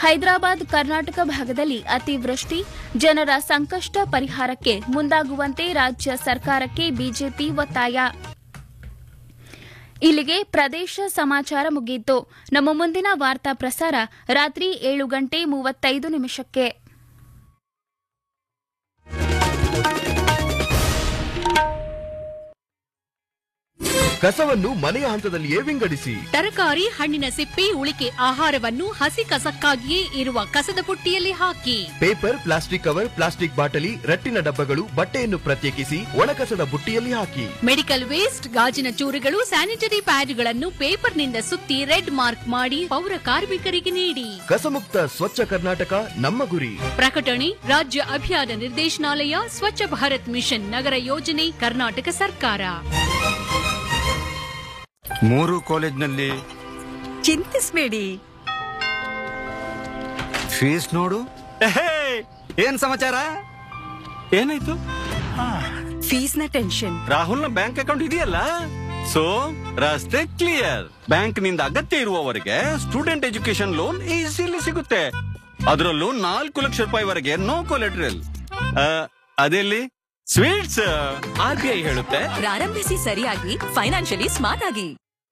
ಹೈದರಾಬಾದ್ ಕರ್ನಾಟಕ ಭಾಗದಲ್ಲಿ ಅತಿವೃಷ್ಟಿ ಜನರ ಸಂಕಷ್ಟ ಪರಿಹಾರಕ್ಕೆ ಮುಂದಾಗುವಂತೆ ರಾಜ್ಯ ಸರ್ಕಾರಕ್ಕೆ ಬಿಜೆಪಿ ಒತ್ತಾಯ ಇಲ್ಲಿಗೆ ಪ್ರದೇಶ ಸಮಾಚಾರ ಮುಗಿಯಿತು ನಮ್ಮ ಮುಂದಿನ ವಾರ್ತಾ ಪ್ರಸಾರ ರಾತ್ರಿ ಏಳು ಗಂಟೆ ಮೂವತ್ತೈದು ನಿಮಿಷಕ್ಕೆ ಕಸವನ್ನು ಮನೆಯ ಹಂತದಲ್ಲಿಯೇ ವಿಂಗಡಿಸಿ ತರಕಾರಿ ಹಣ್ಣಿನ ಸಿಪ್ಪೆ ಉಳಿಕೆ ಆಹಾರವನ್ನು ಹಸಿ ಕಸಕ್ಕಾಗಿಯೇ ಇರುವ ಕಸದ ಪುಟ್ಟಿಯಲ್ಲಿ ಹಾಕಿ ಪೇಪರ್ ಪ್ಲಾಸ್ಟಿಕ್ ಕವರ್ ಪ್ಲಾಸ್ಟಿಕ್ ಬಾಟಲಿ ರಟ್ಟಿನ ಡಬ್ಬಗಳು ಬಟ್ಟೆಯನ್ನು ಪ್ರತ್ಯೇಕಿಸಿ ಒಣಕಸದ ಬುಟ್ಟಿಯಲ್ಲಿ ಹಾಕಿ ಮೆಡಿಕಲ್ ವೇಸ್ಟ್ ಗಾಜಿನ ಚೂರುಗಳು ಸ್ಯಾನಿಟರಿ ಪ್ಯಾಡ್ಗಳನ್ನು ಪೇಪರ್ನಿಂದ ಸುತ್ತಿ ರೆಡ್ ಮಾರ್ಕ್ ಮಾಡಿ ಪೌರ ಕಾರ್ಮಿಕರಿಗೆ ನೀಡಿ ಕಸಮುಕ್ತ ಸ್ವಚ್ಛ ಕರ್ನಾಟಕ ನಮ್ಮ ಗುರಿ ಪ್ರಕಟಣೆ ರಾಜ್ಯ ಅಭಿಯಾನ ನಿರ್ದೇಶನಾಲಯ ಸ್ವಚ್ಛ ಭಾರತ್ ಮಿಷನ್ ನಗರ ಯೋಜನೆ ಕರ್ನಾಟಕ ಸರ್ಕಾರ ಮೂರು ಕಾಲೇಜ್ನಲ್ಲಿ ಚಿಂತಿಸ್ಬೇಡಿ ಫೀಸ್ ನೋಡು ಎಹೇ, ಏನ್ ಸಮಾಚಾರ ಏನಾಯ್ತು ಫೀಸ್ನ ಟೆನ್ಷನ್ ರಾಹುಲ್ನ ಬ್ಯಾಂಕ್ ಅಕೌಂಟ್ ಇದೆಯಲ್ಲ ಸೊ ರಸ್ತೆ ಕ್ಲಿಯರ್ ಬ್ಯಾಂಕ್ ನಿಂದ ಅಗತ್ಯ ಇರುವವರೆಗೆ ಸ್ಟೂಡೆಂಟ್ ಎಜುಕೇಶನ್ ಲೋನ್ ಈಸಿಲಿ ಸಿಗುತ್ತೆ ಅದರಲ್ಲೂ ನಾಲ್ಕು ಲಕ್ಷ ರೂಪಾಯಿವರೆಗೆ ನೋ ಕೊಲೆಟ್ರಲ್ ಅದೆಲ್ಲಿ ಸ್ವೀಟ್ಸ್ ಆರ್ ಬಿ ಐ ಹೇಳುತ್ತೆ ಪ್ರಾರಂಭಿಸಿ ಸರಿಯಾಗಿ ಫೈನಾನ್ಷಿಯಲಿ ಸ್ಮಾರ್ಟ್ ಆಗಿ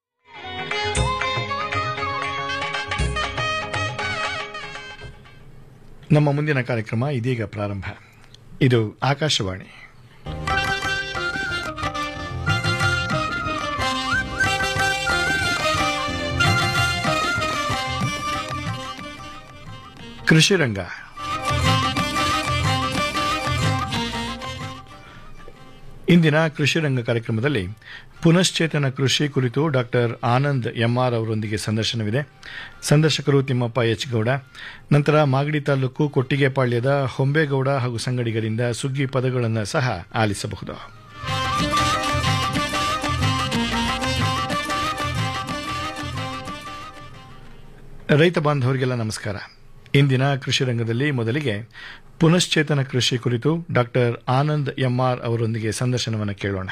ನಮ್ಮ ಮುಂದಿನ ಕಾರ್ಯಕ್ರಮ ಇದೀಗ ಪ್ರಾರಂಭ ಇದು ಆಕಾಶವಾಣಿ ಕೃಷಿ ರಂಗ ಇಂದಿನ ಕೃಷಿ ರಂಗ ಕಾರ್ಯಕ್ರಮದಲ್ಲಿ ಪುನಶ್ಚೇತನ ಕೃಷಿ ಕುರಿತು ಡಾಕ್ಟರ್ ಆನಂದ್ ಎಂಆರ್ ಅವರೊಂದಿಗೆ ಸಂದರ್ಶನವಿದೆ ಸಂದರ್ಶಕರು ತಿಮ್ಮಪ್ಪ ಎಚ್ ಗೌಡ ನಂತರ ಮಾಗಡಿ ತಾಲೂಕು ಕೊಟ್ಟಿಗೆಪಾಳ್ಯದ ಹೊಂಬೇಗೌಡ ಹಾಗೂ ಸಂಗಡಿಗರಿಂದ ಸುಗ್ಗಿ ಪದಗಳನ್ನು ಸಹ ಆಲಿಸಬಹುದು ರೈತ ಬಾಂಧವರಿಗೆಲ್ಲ ನಮಸ್ಕಾರ ಇಂದಿನ ಕೃಷಿ ರಂಗದಲ್ಲಿ ಮೊದಲಿಗೆ ಪುನಶ್ಚೇತನ ಕೃಷಿ ಕುರಿತು ಡಾಕ್ಟರ್ ಆನಂದ್ ಎಂಆರ್ ಅವರೊಂದಿಗೆ ಸಂದರ್ಶನವನ್ನು ಕೇಳೋಣ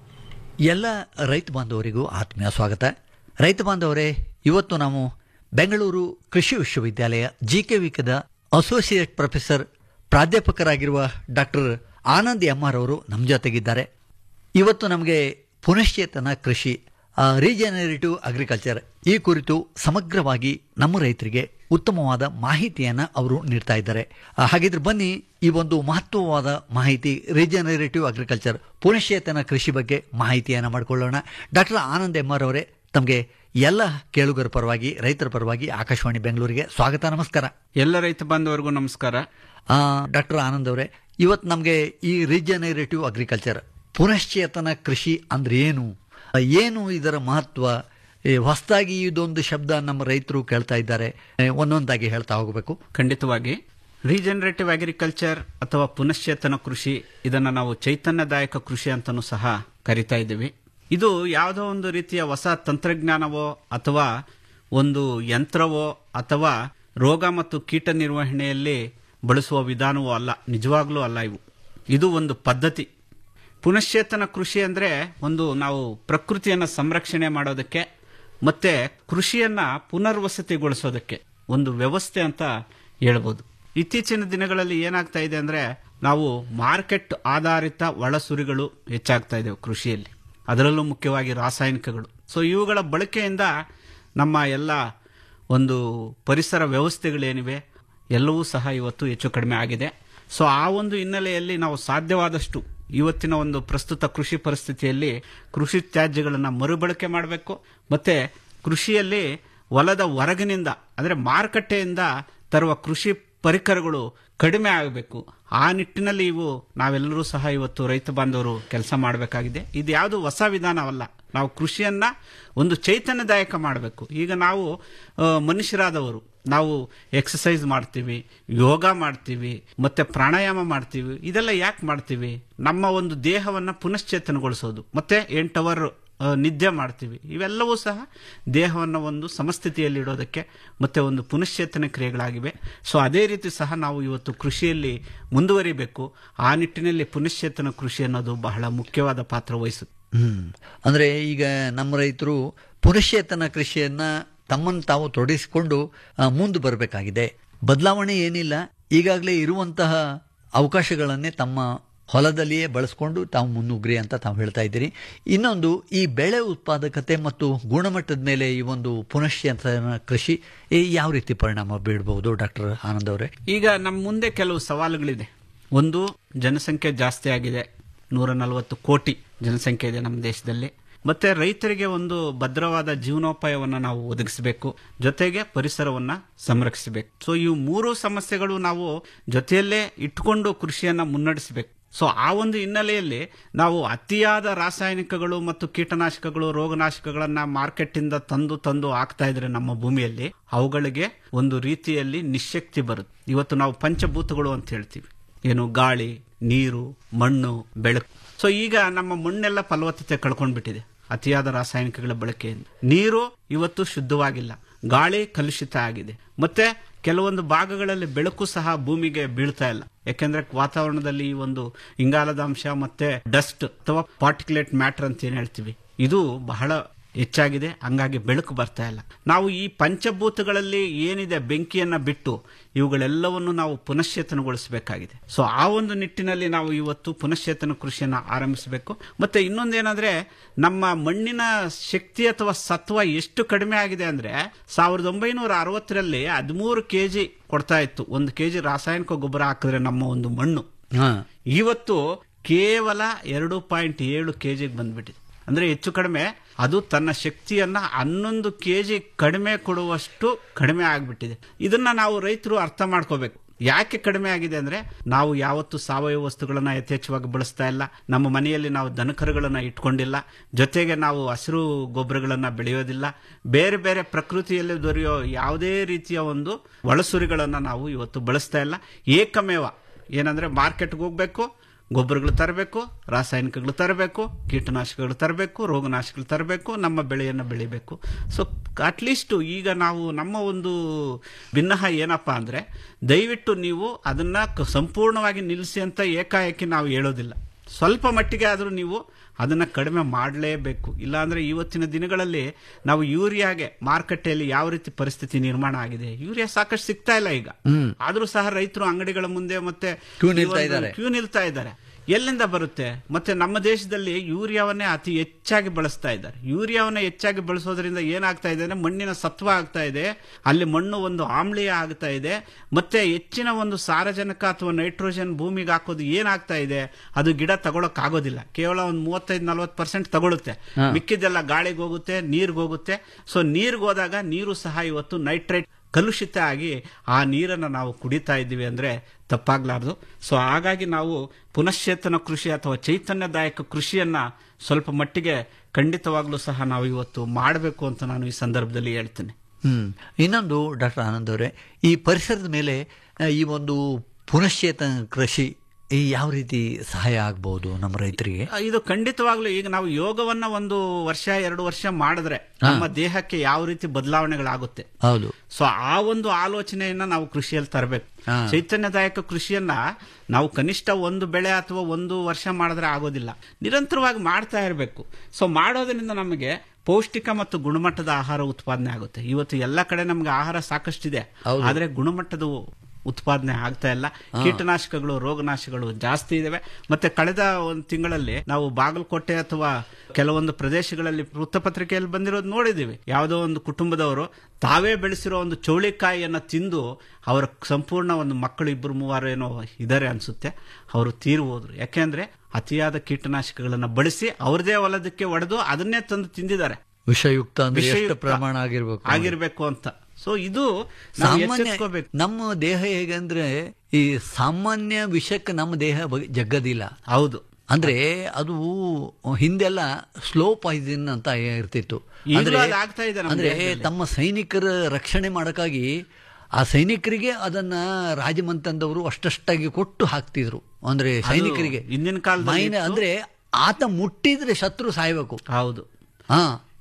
ಎಲ್ಲ ರೈತ ಬಾಂಧವರಿಗೂ ಆತ್ಮೀಯ ಸ್ವಾಗತ ರೈತ ಬಾಂಧವರೇ ಇವತ್ತು ನಾವು ಬೆಂಗಳೂರು ಕೃಷಿ ವಿಶ್ವವಿದ್ಯಾಲಯ ಜಿ ಕೆ ವಿಕದ ಅಸೋಸಿಯೇಟ್ ಪ್ರೊಫೆಸರ್ ಪ್ರಾಧ್ಯಾಪಕರಾಗಿರುವ ಡಾಕ್ಟರ್ ಆನಂದ್ ಎಂ ಆರ್ ಅವರು ನಮ್ಮ ಜೊತೆಗಿದ್ದಾರೆ ಇವತ್ತು ನಮಗೆ ಪುನಶ್ಚೇತನ ಕೃಷಿ ರೀಜನರೇಟಿವ್ ಅಗ್ರಿಕಲ್ಚರ್ ಈ ಕುರಿತು ಸಮಗ್ರವಾಗಿ ನಮ್ಮ ರೈತರಿಗೆ ಉತ್ತಮವಾದ ಮಾಹಿತಿಯನ್ನು ಅವರು ನೀಡ್ತಾ ಇದ್ದಾರೆ ಆ, ಹಾಗಿದ್ರೆ ಬನ್ನಿ ಈ ಒಂದು ಮಹತ್ವವಾದ ಮಾಹಿತಿ ರೀಜನರೇಟಿವ್ ಅಗ್ರಿಕಲ್ಚರ್ ಪುನಶ್ಚೇತನ ಕೃಷಿ ಬಗ್ಗೆ ಮಾಹಿತಿಯನ್ನು ಮಾಡಿಕೊಳ್ಳೋಣ ಡಾಕ್ಟರ್ ಆನಂದ್ ಎಂ ಆರ್ ಅವರೇ ತಮಗೆ ಎಲ್ಲ ಕೇಳುಗರ ಪರವಾಗಿ ರೈತರ ಪರವಾಗಿ ಆಕಾಶವಾಣಿ ಬೆಂಗಳೂರಿಗೆ ಸ್ವಾಗತ ನಮಸ್ಕಾರ ಎಲ್ಲ ರೈತ ಬಾಂಧವರಿಗೂ ನಮಸ್ಕಾರ ಡಾಕ್ಟರ್ ಆನಂದ್ ಅವರೇ ಇವತ್ತು ನಮಗೆ ಈ ರೀಜನರೇಟಿವ್ ಅಗ್ರಿಕಲ್ಚರ್ ಪುನಶ್ಚೇತನ ಕೃಷಿ ಅಂದ್ರೆ ಏನು ಆ, ಏನು ಇದರ ಮಹತ್ವ ಈ ಹೊಸದಾಗಿ ಇದೊಂದು ಶಬ್ದ ನಮ್ಮ ರೈತರು ಕೇಳ್ತಾ ಇದ್ದಾರೆ ಏ, ಒಂದೊಂದಾಗಿ ಹೇಳ್ತಾ ಹೋಗಬೇಕು ಖಂಡಿತವಾಗಿ ರೀಜನರೇಟಿವ್ ಅಗ್ರಿಕಲ್ಚರ್ ಅಥವಾ ಪುನಶ್ಚೇತನ ಕೃಷಿ ಇದನ್ನ ನಾವು ಚೈತನ್ಯದಾಯಕ ಕೃಷಿ ಅಂತಲೂ ಸಹ ಕರಿತಾ ಇದ್ದೀವಿ ಇದು ಯಾವುದೋ ಒಂದು ರೀತಿಯ ಹೊಸ ತಂತ್ರಜ್ಞಾನವೋ ಅಥವಾ ಒಂದು ಯಂತ್ರವೋ ಅಥವಾ ರೋಗ ಮತ್ತು ಕೀಟ ನಿರ್ವಹಣೆಯಲ್ಲಿ ಬಳಸುವ ವಿಧಾನವೋ ಅಲ್ಲ ನಿಜವಾಗ್ಲೂ ಅಲ್ಲ ಇವು ಇದು ಒಂದು ಪದ್ಧತಿ ಪುನಶ್ಚೇತನ ಕೃಷಿ ಅಂದ್ರೆ ಒಂದು ನಾವು ಪ್ರಕೃತಿಯನ್ನ ಸಂರಕ್ಷಣೆ ಮಾಡೋದಕ್ಕೆ ಮತ್ತೆ ಕೃಷಿಯನ್ನ ಪುನರ್ವಸತಿಗೊಳಿಸೋದಕ್ಕೆ ಒಂದು ವ್ಯವಸ್ಥೆ ಅಂತ ಹೇಳ್ಬೋದು ಇತ್ತೀಚಿನ ದಿನಗಳಲ್ಲಿ ಏನಾಗ್ತಾ ಇದೆ ಅಂದ್ರೆ ನಾವು ಮಾರ್ಕೆಟ್ ಆಧಾರಿತ ಒಳಸುರಿಗಳು ಹೆಚ್ಚಾಗ್ತಾ ಇದ್ದೇವೆ ಕೃಷಿಯಲ್ಲಿ ಅದರಲ್ಲೂ ಮುಖ್ಯವಾಗಿ ರಾಸಾಯನಿಕಗಳು ಸೊ ಇವುಗಳ ಬಳಕೆಯಿಂದ ನಮ್ಮ ಎಲ್ಲ ಒಂದು ಪರಿಸರ ವ್ಯವಸ್ಥೆಗಳೇನಿವೆ ಎಲ್ಲವೂ ಸಹ ಇವತ್ತು ಹೆಚ್ಚು ಕಡಿಮೆ ಆಗಿದೆ ಸೊ ಆ ಒಂದು ಹಿನ್ನೆಲೆಯಲ್ಲಿ ನಾವು ಸಾಧ್ಯವಾದಷ್ಟು ಇವತ್ತಿನ ಒಂದು ಪ್ರಸ್ತುತ ಕೃಷಿ ಪರಿಸ್ಥಿತಿಯಲ್ಲಿ ಕೃಷಿ ತ್ಯಾಜ್ಯಗಳನ್ನು ಮರುಬಳಕೆ ಮಾಡಬೇಕು ಮತ್ತೆ ಕೃಷಿಯಲ್ಲಿ ಹೊಲದ ಹೊರಗಿನಿಂದ ಅಂದರೆ ಮಾರುಕಟ್ಟೆಯಿಂದ ತರುವ ಕೃಷಿ ಪರಿಕರಗಳು ಕಡಿಮೆ ಆಗಬೇಕು ಆ ನಿಟ್ಟಿನಲ್ಲಿ ಇವು ನಾವೆಲ್ಲರೂ ಸಹ ಇವತ್ತು ರೈತ ಬಾಂಧವರು ಕೆಲಸ ಮಾಡಬೇಕಾಗಿದೆ ಇದು ಯಾವುದು ಹೊಸ ವಿಧಾನವಲ್ಲ ನಾವು ಕೃಷಿಯನ್ನ ಒಂದು ಚೈತನ್ಯದಾಯಕ ಮಾಡಬೇಕು ಈಗ ನಾವು ಆ, ಮನುಷ್ಯರಾದವರು ನಾವು ಎಕ್ಸಸೈಸ್ ಮಾಡ್ತೀವಿ ಯೋಗ ಮಾಡ್ತೀವಿ ಮತ್ತೆ ಪ್ರಾಣಾಯಾಮ ಮಾಡ್ತೀವಿ ಇದೆಲ್ಲ ಯಾಕೆ ಮಾಡ್ತೀವಿ ನಮ್ಮ ಒಂದು ದೇಹವನ್ನ ಪುನಶ್ಚೇತನಗೊಳಿಸೋದು ಮತ್ತೆ ಎಂಟು ಅವರ್ ನಿದ್ದೆ ಮಾಡ್ತೀವಿ ಇವೆಲ್ಲವೂ ಸಹ ದೇಹವನ್ನು ಒಂದು ಸಮಸ್ಥಿತಿಯಲ್ಲಿ ಇಡೋದಕ್ಕೆ ಮತ್ತೆ ಒಂದು ಪುನಶ್ಚೇತನ ಕ್ರಿಯೆಗಳಾಗಿವೆ ಸೊ ಅದೇ ರೀತಿ ಸಹ ನಾವು ಇವತ್ತು ಕೃಷಿಯಲ್ಲಿ ಮುಂದುವರಿಬೇಕು ಆ ನಿಟ್ಟಿನಲ್ಲಿ ಪುನಶ್ಚೇತನ ಕೃಷಿ ಅನ್ನೋದು ಬಹಳ ಮುಖ್ಯವಾದ ಪಾತ್ರ ವಹಿಸುತ್ತೆ ಹ್ಮ್ ಅಂದ್ರೆ ಈಗ ನಮ್ಮ ರೈತರು ಪುನಶ್ಚೇತನ ಕೃಷಿಯನ್ನ ತಮ್ಮನ್ನು ತಾವು ತೊಡಗಿಸಿಕೊಂಡು ಮುಂದೆ ಬರಬೇಕಾಗಿದೆ ಬದಲಾವಣೆ ಏನಿಲ್ಲ ಈಗಾಗಲೇ ಇರುವಂತಹ ಅವಕಾಶಗಳನ್ನೇ ತಮ್ಮ ಹೊಲದಲ್ಲಿಯೇ ಬಳಸ್ಕೊಂಡು ತಾವು ಮುನ್ನುಗ್ರಿ ಅಂತ ತಾವು ಹೇಳ್ತಾ ಇದ್ದೀರಿ ಇನ್ನೊಂದು ಈ ಬೆಳೆ ಉತ್ಪಾದಕತೆ ಮತ್ತು ಗುಣಮಟ್ಟದ ಮೇಲೆ ಈ ಒಂದು ಪುನಶ್ಚೇತನ ಕೃಷಿ ಈ ಯಾವ ರೀತಿ ಪರಿಣಾಮ ಬೀಳಬಹುದು ಡಾಕ್ಟರ್ ಆನಂದ್ ಅವರೇ ಈಗ ನಮ್ಮ ಮುಂದೆ ಕೆಲವು ಸವಾಲುಗಳಿದೆ ಒಂದು ಜನಸಂಖ್ಯೆ ಜಾಸ್ತಿ ಆಗಿದೆ ನೂರ ನಲವತ್ತು ಕೋಟಿ ಜನಸಂಖ್ಯೆ ಇದೆ ನಮ್ಮ ದೇಶದಲ್ಲಿ ಮತ್ತೆ ರೈತರಿಗೆ ಒಂದು ಭದ್ರವಾದ ಜೀವನೋಪಾಯವನ್ನು ನಾವು ಒದಗಿಸಬೇಕು ಜೊತೆಗೆ ಪರಿಸರವನ್ನ ಸಂರಕ್ಷಿಸಬೇಕು ಸೊ ಇವು ಮೂರು ಸಮಸ್ಯೆಗಳು ನಾವು ಜೊತೆಯಲ್ಲೇ ಇಟ್ಕೊಂಡು ಕೃಷಿಯನ್ನ ಮುನ್ನಡೆಸಬೇಕು ಸೊ ಆ ಒಂದು ಹಿನ್ನೆಲೆಯಲ್ಲಿ ನಾವು ಅತಿಯಾದ ರಾಸಾಯನಿಕಗಳು ಮತ್ತು ಕೀಟನಾಶಕಗಳು ರೋಗನಾಶಕಗಳನ್ನ ಮಾರ್ಕೆಟ್ ಇಂದ ತಂದು ತಂದು ಹಾಕ್ತಾ ಇದ್ರೆ ನಮ್ಮ ಭೂಮಿಯಲ್ಲಿ ಅವುಗಳಿಗೆ ಒಂದು ರೀತಿಯಲ್ಲಿ ನಿಶಕ್ತಿ ಬರುತ್ತೆ ಇವತ್ತು ನಾವು ಪಂಚಭೂತಗಳು ಅಂತ ಹೇಳ್ತೀವಿ ಏನು ಗಾಳಿ ನೀರು ಮಣ್ಣು ಬೆಳಕು ಸೊ ಈಗ ನಮ್ಮ ಮಣ್ಣೆಲ್ಲ ಫಲವತ್ತತೆ ಕಳ್ಕೊಂಡ್ಬಿಟ್ಟಿದೆ ಅತಿಯಾದ ರಾಸಾಯನಿಕಗಳ ಬಳಕೆಯಿಂದ ನೀರು ಇವತ್ತು ಶುದ್ಧವಾಗಿಲ್ಲ ಗಾಳಿ ಕಲುಷಿತ ಆಗಿದೆ ಮತ್ತೆ ಕೆಲವೊಂದು ಭಾಗಗಳಲ್ಲಿ ಬೆಳಕು ಸಹ ಭೂಮಿಗೆ ಬೀಳ್ತಾ ಇಲ್ಲ ಯಾಕೆಂದ್ರೆ ವಾತಾವರಣದಲ್ಲಿ ಈ ಒಂದು ಇಂಗಾಲದ ಅಂಶ ಮತ್ತೆ ಡಸ್ಟ್ ಅಥವಾ ಪಾರ್ಟಿಕ್ಯುಲೇಟ್ ಮ್ಯಾಟರ್ ಅಂತ ಏನ್ ಹೇಳ್ತೀವಿ ಇದು ಬಹಳ ಹೆಚ್ಚಾಗಿದೆ ಹಂಗಾಗಿ ಬೆಳಕು ಬರ್ತಾ ಇಲ್ಲ ನಾವು ಈ ಪಂಚಭೂತಗಳಲ್ಲಿ ಏನಿದೆ ಬೆಂಕಿಯನ್ನ ಬಿಟ್ಟು ಇವುಗಳೆಲ್ಲವನ್ನು ನಾವು ಪುನಶ್ಚೇತನಗೊಳಿಸಬೇಕಾಗಿದೆ ಸೊ ಆ ಒಂದು ನಿಟ್ಟಿನಲ್ಲಿ ನಾವು ಇವತ್ತು ಪುನಶ್ಚೇತನ ಕೃಷಿಯನ್ನ ಆರಂಭಿಸಬೇಕು ಮತ್ತೆ ಇನ್ನೊಂದೇನಂದ್ರೆ ನಮ್ಮ ಮಣ್ಣಿನ ಶಕ್ತಿ ಅಥವಾ ಸತ್ವ ಎಷ್ಟು ಕಡಿಮೆ ಆಗಿದೆ ಅಂದ್ರೆ ಸಾವಿರದ ಒಂಬೈನೂರ ಅರವತ್ತರಲ್ಲಿ ಹದಿಮೂರು ಕೆಜಿ ಕೊಡ್ತಾ ಇತ್ತು ಒಂದು ಕೆಜಿ ರಾಸಾಯನಿಕ ಗೊಬ್ಬರ ಹಾಕಿದ್ರೆ ನಮ್ಮ ಒಂದು ಮಣ್ಣು ಹಾ ಇವತ್ತು ಕೇವಲ ಎರಡು ಪಾಯಿಂಟ್ ಏಳು ಕೆಜಿಗೆ ಬಂದ್ಬಿಟ್ಟಿದೆ ಅಂದ್ರೆ ಹೆಚ್ಚು ಕಡಿಮೆ ಅದು ತನ್ನ ಶಕ್ತಿಯನ್ನ ಹನ್ನೊಂದು ಕೆಜಿ ಕಡಿಮೆ ಕೊಡುವಷ್ಟು ಕಡಿಮೆ ಆಗ್ಬಿಟ್ಟಿದೆ ಇದನ್ನ ನಾವು ರೈತರು ಅರ್ಥ ಮಾಡ್ಕೋಬೇಕು ಯಾಕೆ ಕಡಿಮೆ ಆಗಿದೆ ಅಂದ್ರೆ ನಾವು ಯಾವತ್ತು ಸಾವಯವ ವಸ್ತುಗಳನ್ನ ಯಥೇಚ್ಛವಾಗಿ ಬಳಸ್ತಾ ಇಲ್ಲ ನಮ್ಮ ಮನೆಯಲ್ಲಿ ನಾವು ದನಕರುಗಳನ್ನ ಇಟ್ಕೊಂಡಿಲ್ಲ ಜೊತೆಗೆ ನಾವು ಹಸಿರು ಗೊಬ್ಬರಗಳನ್ನ ಬೆಳೆಯೋದಿಲ್ಲ ಬೇರೆ ಬೇರೆ ಪ್ರಕೃತಿಯಲ್ಲಿ ದೊರೆಯೋ ಯಾವುದೇ ರೀತಿಯ ಒಂದು ಒಳಸುರಿಗಳನ್ನ ನಾವು ಇವತ್ತು ಬಳಸ್ತಾ ಇಲ್ಲ ಏಕಮೇವ ಏನಂದ್ರೆ ಮಾರ್ಕೆಟ್ಗೆ ಹೋಗ್ಬೇಕು ಗೊಬ್ಬರಗಳು ತರಬೇಕು ರಾಸಾಯನಿಕಗಳು ತರಬೇಕು ಕೀಟನಾಶಕಗಳು ತರಬೇಕು ರೋಗನಾಶಕಗಳು ತರಬೇಕು ನಮ್ಮ ಬೆಳೆಯನ್ನು ಬೆಳಿಬೇಕು ಸೊ ಅಟ್ಲೀಸ್ಟ್ ಈಗ ನಾವು ನಮ್ಮ ಒಂದು ಭಿನ್ನಹ ಏನಪ್ಪಾ ಅಂದ್ರೆ ದಯವಿಟ್ಟು ನೀವು ಅದನ್ನ ಕ- ಸಂಪೂರ್ಣವಾಗಿ ನಿಲ್ಲಿಸಿ ಅಂತ ಏಕಾಏಕಿ ನಾವು ಹೇಳೋದಿಲ್ಲ ಸ್ವಲ್ಪ ಮಟ್ಟಿಗೆ ಆದರೂ ನೀವು ಅದನ್ನ ಕಡಿಮೆ ಮಾಡಲೇಬೇಕು ಇಲ್ಲಾಂದ್ರೆ ಇವತ್ತಿನ ದಿನಗಳಲ್ಲಿ ನಾವು ಯೂರಿಯಾಗೆ ಮಾರುಕಟ್ಟೆಯಲ್ಲಿ ಯಾವ ರೀತಿ ಪರಿಸ್ಥಿತಿ ನಿರ್ಮಾಣ ಆಗಿದೆ ಯೂರಿಯಾ ಸಾಕಷ್ಟು ಸಿಗ್ತಾ ಇಲ್ಲ ಈಗ ಆದ್ರೂ ಸಹ ರೈತರು ಅಂಗಡಿಗಳ ಮುಂದೆ ಮತ್ತೆ ಕ್ಯೂ ನಿಲ್ತಾ ಈ ಒಂದು ಇದ್ದಾರೆ. ಕ್ಯೂ ನಿಲ್ತಾ ಇದ್ದಾರೆ ಎಲ್ಲಿಂದ ಬರುತ್ತೆ ಮತ್ತೆ ನಮ್ಮ ದೇಶದಲ್ಲಿ ಯೂರಿಯಾವನ್ನೇ ಅತಿ ಹೆಚ್ಚಾಗಿ ಬಳಸ್ತಾ ಇದ್ದಾರೆ ಯೂರಿಯಾವನ್ನ ಹೆಚ್ಚಾಗಿ ಬಳಸೋದ್ರಿಂದ ಏನಾಗ್ತಾ ಇದೆ ಅಂದ್ರೆ ಮಣ್ಣಿನ ಸತ್ವ ಆಗ್ತಾ ಇದೆ ಅಲ್ಲಿ ಮಣ್ಣು ಒಂದು ಆಮ್ಲೀಯ ಆಗ್ತಾ ಇದೆ ಮತ್ತೆ ಹೆಚ್ಚಿನ ಒಂದು ಸಾರಜನಕ ಅಥವಾ ನೈಟ್ರೋಜನ್ ಭೂಮಿಗೆ ಹಾಕೋದು ಏನಾಗ್ತಾ ಇದೆ ಅದು ಗಿಡ ತಗೊಳಕ್ ಆಗೋದಿಲ್ಲ ಕೇವಲ ಒಂದು ಮೂವತ್ತೈದು ನಲ್ವತ್ತು ಪರ್ಸೆಂಟ್ ತಗೊಳುತ್ತೆ ಮಿಕ್ಕಿದೆಲ್ಲ ಗಾಳಿಗೆ ಹೋಗುತ್ತೆ ನೀರ್ಗೆ ಹೋಗುತ್ತೆ ಸೊ ನೀರ್ಗೆ ಹೋದಾಗ ನೀರು ಸಹ ಇವತ್ತು ನೈಟ್ರೇಟ್ ಕಲುಷಿತ ಆಗಿ ಆ ನೀರನ್ನು ನಾವು ಕುಡಿತಾ ಇದ್ದೀವಿ ಅಂದ್ರೆ ತಪ್ಪಾಗ್ಲಾರ್ದು ಸೊ ಹಾಗಾಗಿ ನಾವು ಪುನಶ್ಚೇತನ ಕೃಷಿ ಅಥವಾ ಚೈತನ್ಯದಾಯಕ ಕೃಷಿಯನ್ನ ಸ್ವಲ್ಪ ಮಟ್ಟಿಗೆ ಖಂಡಿತವಾಗ್ಲೂ ಸಹ ನಾವು ಇವತ್ತು ಮಾಡಬೇಕು ಅಂತ ನಾನು ಈ ಸಂದರ್ಭದಲ್ಲಿ ಹೇಳ್ತೇನೆ ಹ್ಮ್ ಇನ್ನೊಂದು ಡಾಕ್ಟರ್ ಆನಂದ್ ಅವರೇ ಈ ಪರಿಸರದ ಮೇಲೆ ಆ, ಈ ಒಂದು ಪುನಶ್ಚೇತನ ಕೃಷಿ ಈ ಯಾವ ರೀತಿ ಸಹಾಯ ಆಗ್ಬಹುದು ನಮ್ಮ ರೈತರಿಗೆ ಇದು ಖಂಡಿತವಾಗ್ಲೂ ಈಗ ನಾವು ಯೋಗವನ್ನ ಒಂದು ವರ್ಷ ಎರಡು ವರ್ಷ ಮಾಡಿದ್ರೆ ನಮ್ಮ ದೇಹಕ್ಕೆ ಯಾವ ರೀತಿ ಬದಲಾವಣೆಗಳಾಗುತ್ತೆ ಹೌದು ಸೊ ಆ ಒಂದು ಆಲೋಚನೆಯನ್ನ ನಾವು ಕೃಷಿಯಲ್ಲಿ ತರಬೇಕು ಹಾ. ಚೈತನ್ಯದಾಯಕ ಕೃಷಿಯನ್ನ ನಾವು ಕನಿಷ್ಠ ಒಂದು ಬೆಳೆ ಅಥವಾ ಒಂದು ವರ್ಷ ಮಾಡಿದ್ರೆ ಆಗೋದಿಲ್ಲ ನಿರಂತರವಾಗಿ ಮಾಡ್ತಾ ಇರಬೇಕು ಸೊ ಮಾಡೋದ್ರಿಂದ ನಮಗೆ ಪೌಷ್ಟಿಕ ಮತ್ತು ಗುಣಮಟ್ಟದ ಆಹಾರ ಉತ್ಪಾದನೆ ಆಗುತ್ತೆ ಇವತ್ತು ಎಲ್ಲ ಕಡೆ ನಮ್ಗೆ ಆಹಾರ ಸಾಕಷ್ಟಿದೆ ಆದ್ರೆ ಗುಣಮಟ್ಟದ ಉತ್ಪಾದನೆ ಆಗ್ತಾ ಇಲ್ಲ ಕೀಟನಾಶಕಗಳು ರೋಗನಾಶಕಗಳು ಜಾಸ್ತಿ ಇದಾವೆ ಮತ್ತೆ ಕಳೆದ ಒಂದು ತಿಂಗಳಲ್ಲಿ ನಾವು ಬಾಗಲಕೋಟೆ ಅಥವಾ ಕೆಲವೊಂದು ಪ್ರದೇಶಗಳಲ್ಲಿ ವೃತ್ತಪತ್ರಿಕೆಯಲ್ಲಿ ಬಂದಿರೋದು ನೋಡಿದೀವಿ ಯಾವುದೋ ಒಂದು ಕುಟುಂಬದವರು ತಾವೇ ಬೆಳೆಸಿರೋ ಒಂದು ಚೌಳಿಕಾಯಿಯನ್ನ ತಿಂದು ಅವರ ಸಂಪೂರ್ಣ ಒಂದು ಮಕ್ಕಳು ಇಬ್ಬರು ಮೂವರು ಏನೋ ಇದ್ದಾರೆ ಅನ್ಸುತ್ತೆ ಅವರು ತೀರು ಹೋದ್ರು ಯಾಕೆಂದ್ರೆ ಅತಿಯಾದ ಕೀಟನಾಶಕಗಳನ್ನ ಬಳಸಿ ಅವ್ರದೇ ಹೊಲದಕ್ಕೆ ಒಡೆದು ಅದನ್ನೇ ತಂದು ತಿಂದಿದ್ದಾರೆ ವಿಷಯುಕ್ತ ಅಂದ್ರೆ ಎಷ್ಟು ವಿಷಯುಕ್ತ ಪ್ರಮಾಣ ಆಗಿರ್ಬೇಕು ಆಗಿರ್ಬೇಕು ಅಂತ ಸೊ ಇದು ನಾವು ಸಾಮಾನ್ಯ ಎಚ್ಚೆತ್ಕೋಬೇಕು ನಮ್ಮ ದೇಹ ಹೇಗಂದ್ರೆ ಈ ಸಾಮಾನ್ಯ ವಿಷಯಕ್ಕೆ ನಮ್ಮ ದೇಹ ಬಗೆ- ಜಗ್ಗದಿಲ್ಲ ಹೌದು ಅಂದ್ರೆ ಅದು ಹಿಂದೆಲ್ಲ ಸ್ಲೋ ಪಾಯ್ಸನ್ ಅಂತ ಇರ್ತಿತ್ತು ಈಗಲೂ ಅಂದ್ರೆ ಅದು ಆಗ್ತಾ ಇದೆ ನಮ್ಮ ಅಂದ್ರೆ ದೇಹದಲ್ಲಿ. ತಮ್ಮ ಸೈನಿಕರ ರಕ್ಷಣೆ ಮಾಡಕ್ಕಾಗಿ ಆ ಸೈನಿಕರಿಗೆ ಅದನ್ನ ರಾಜಮಂತಂದವರು ಅಷ್ಟಷ್ಟಾಗಿ ಕೊಟ್ಟು ಹಾಕ್ತಿದ್ರು ಅಂದ್ರೆ ಸೈನಿಕರಿಗೆ ಹಿಂದಿನ ಕಾಲದಲ್ಲಿ ಮೈನ ಇತ್ತು. ಅಂದ್ರೆ ಆತ ಮುಟ್ಟಿದ್ರೆ ಶತ್ರು ಸಾಯ್ಬೇಕು ಹೌದು ಹಾ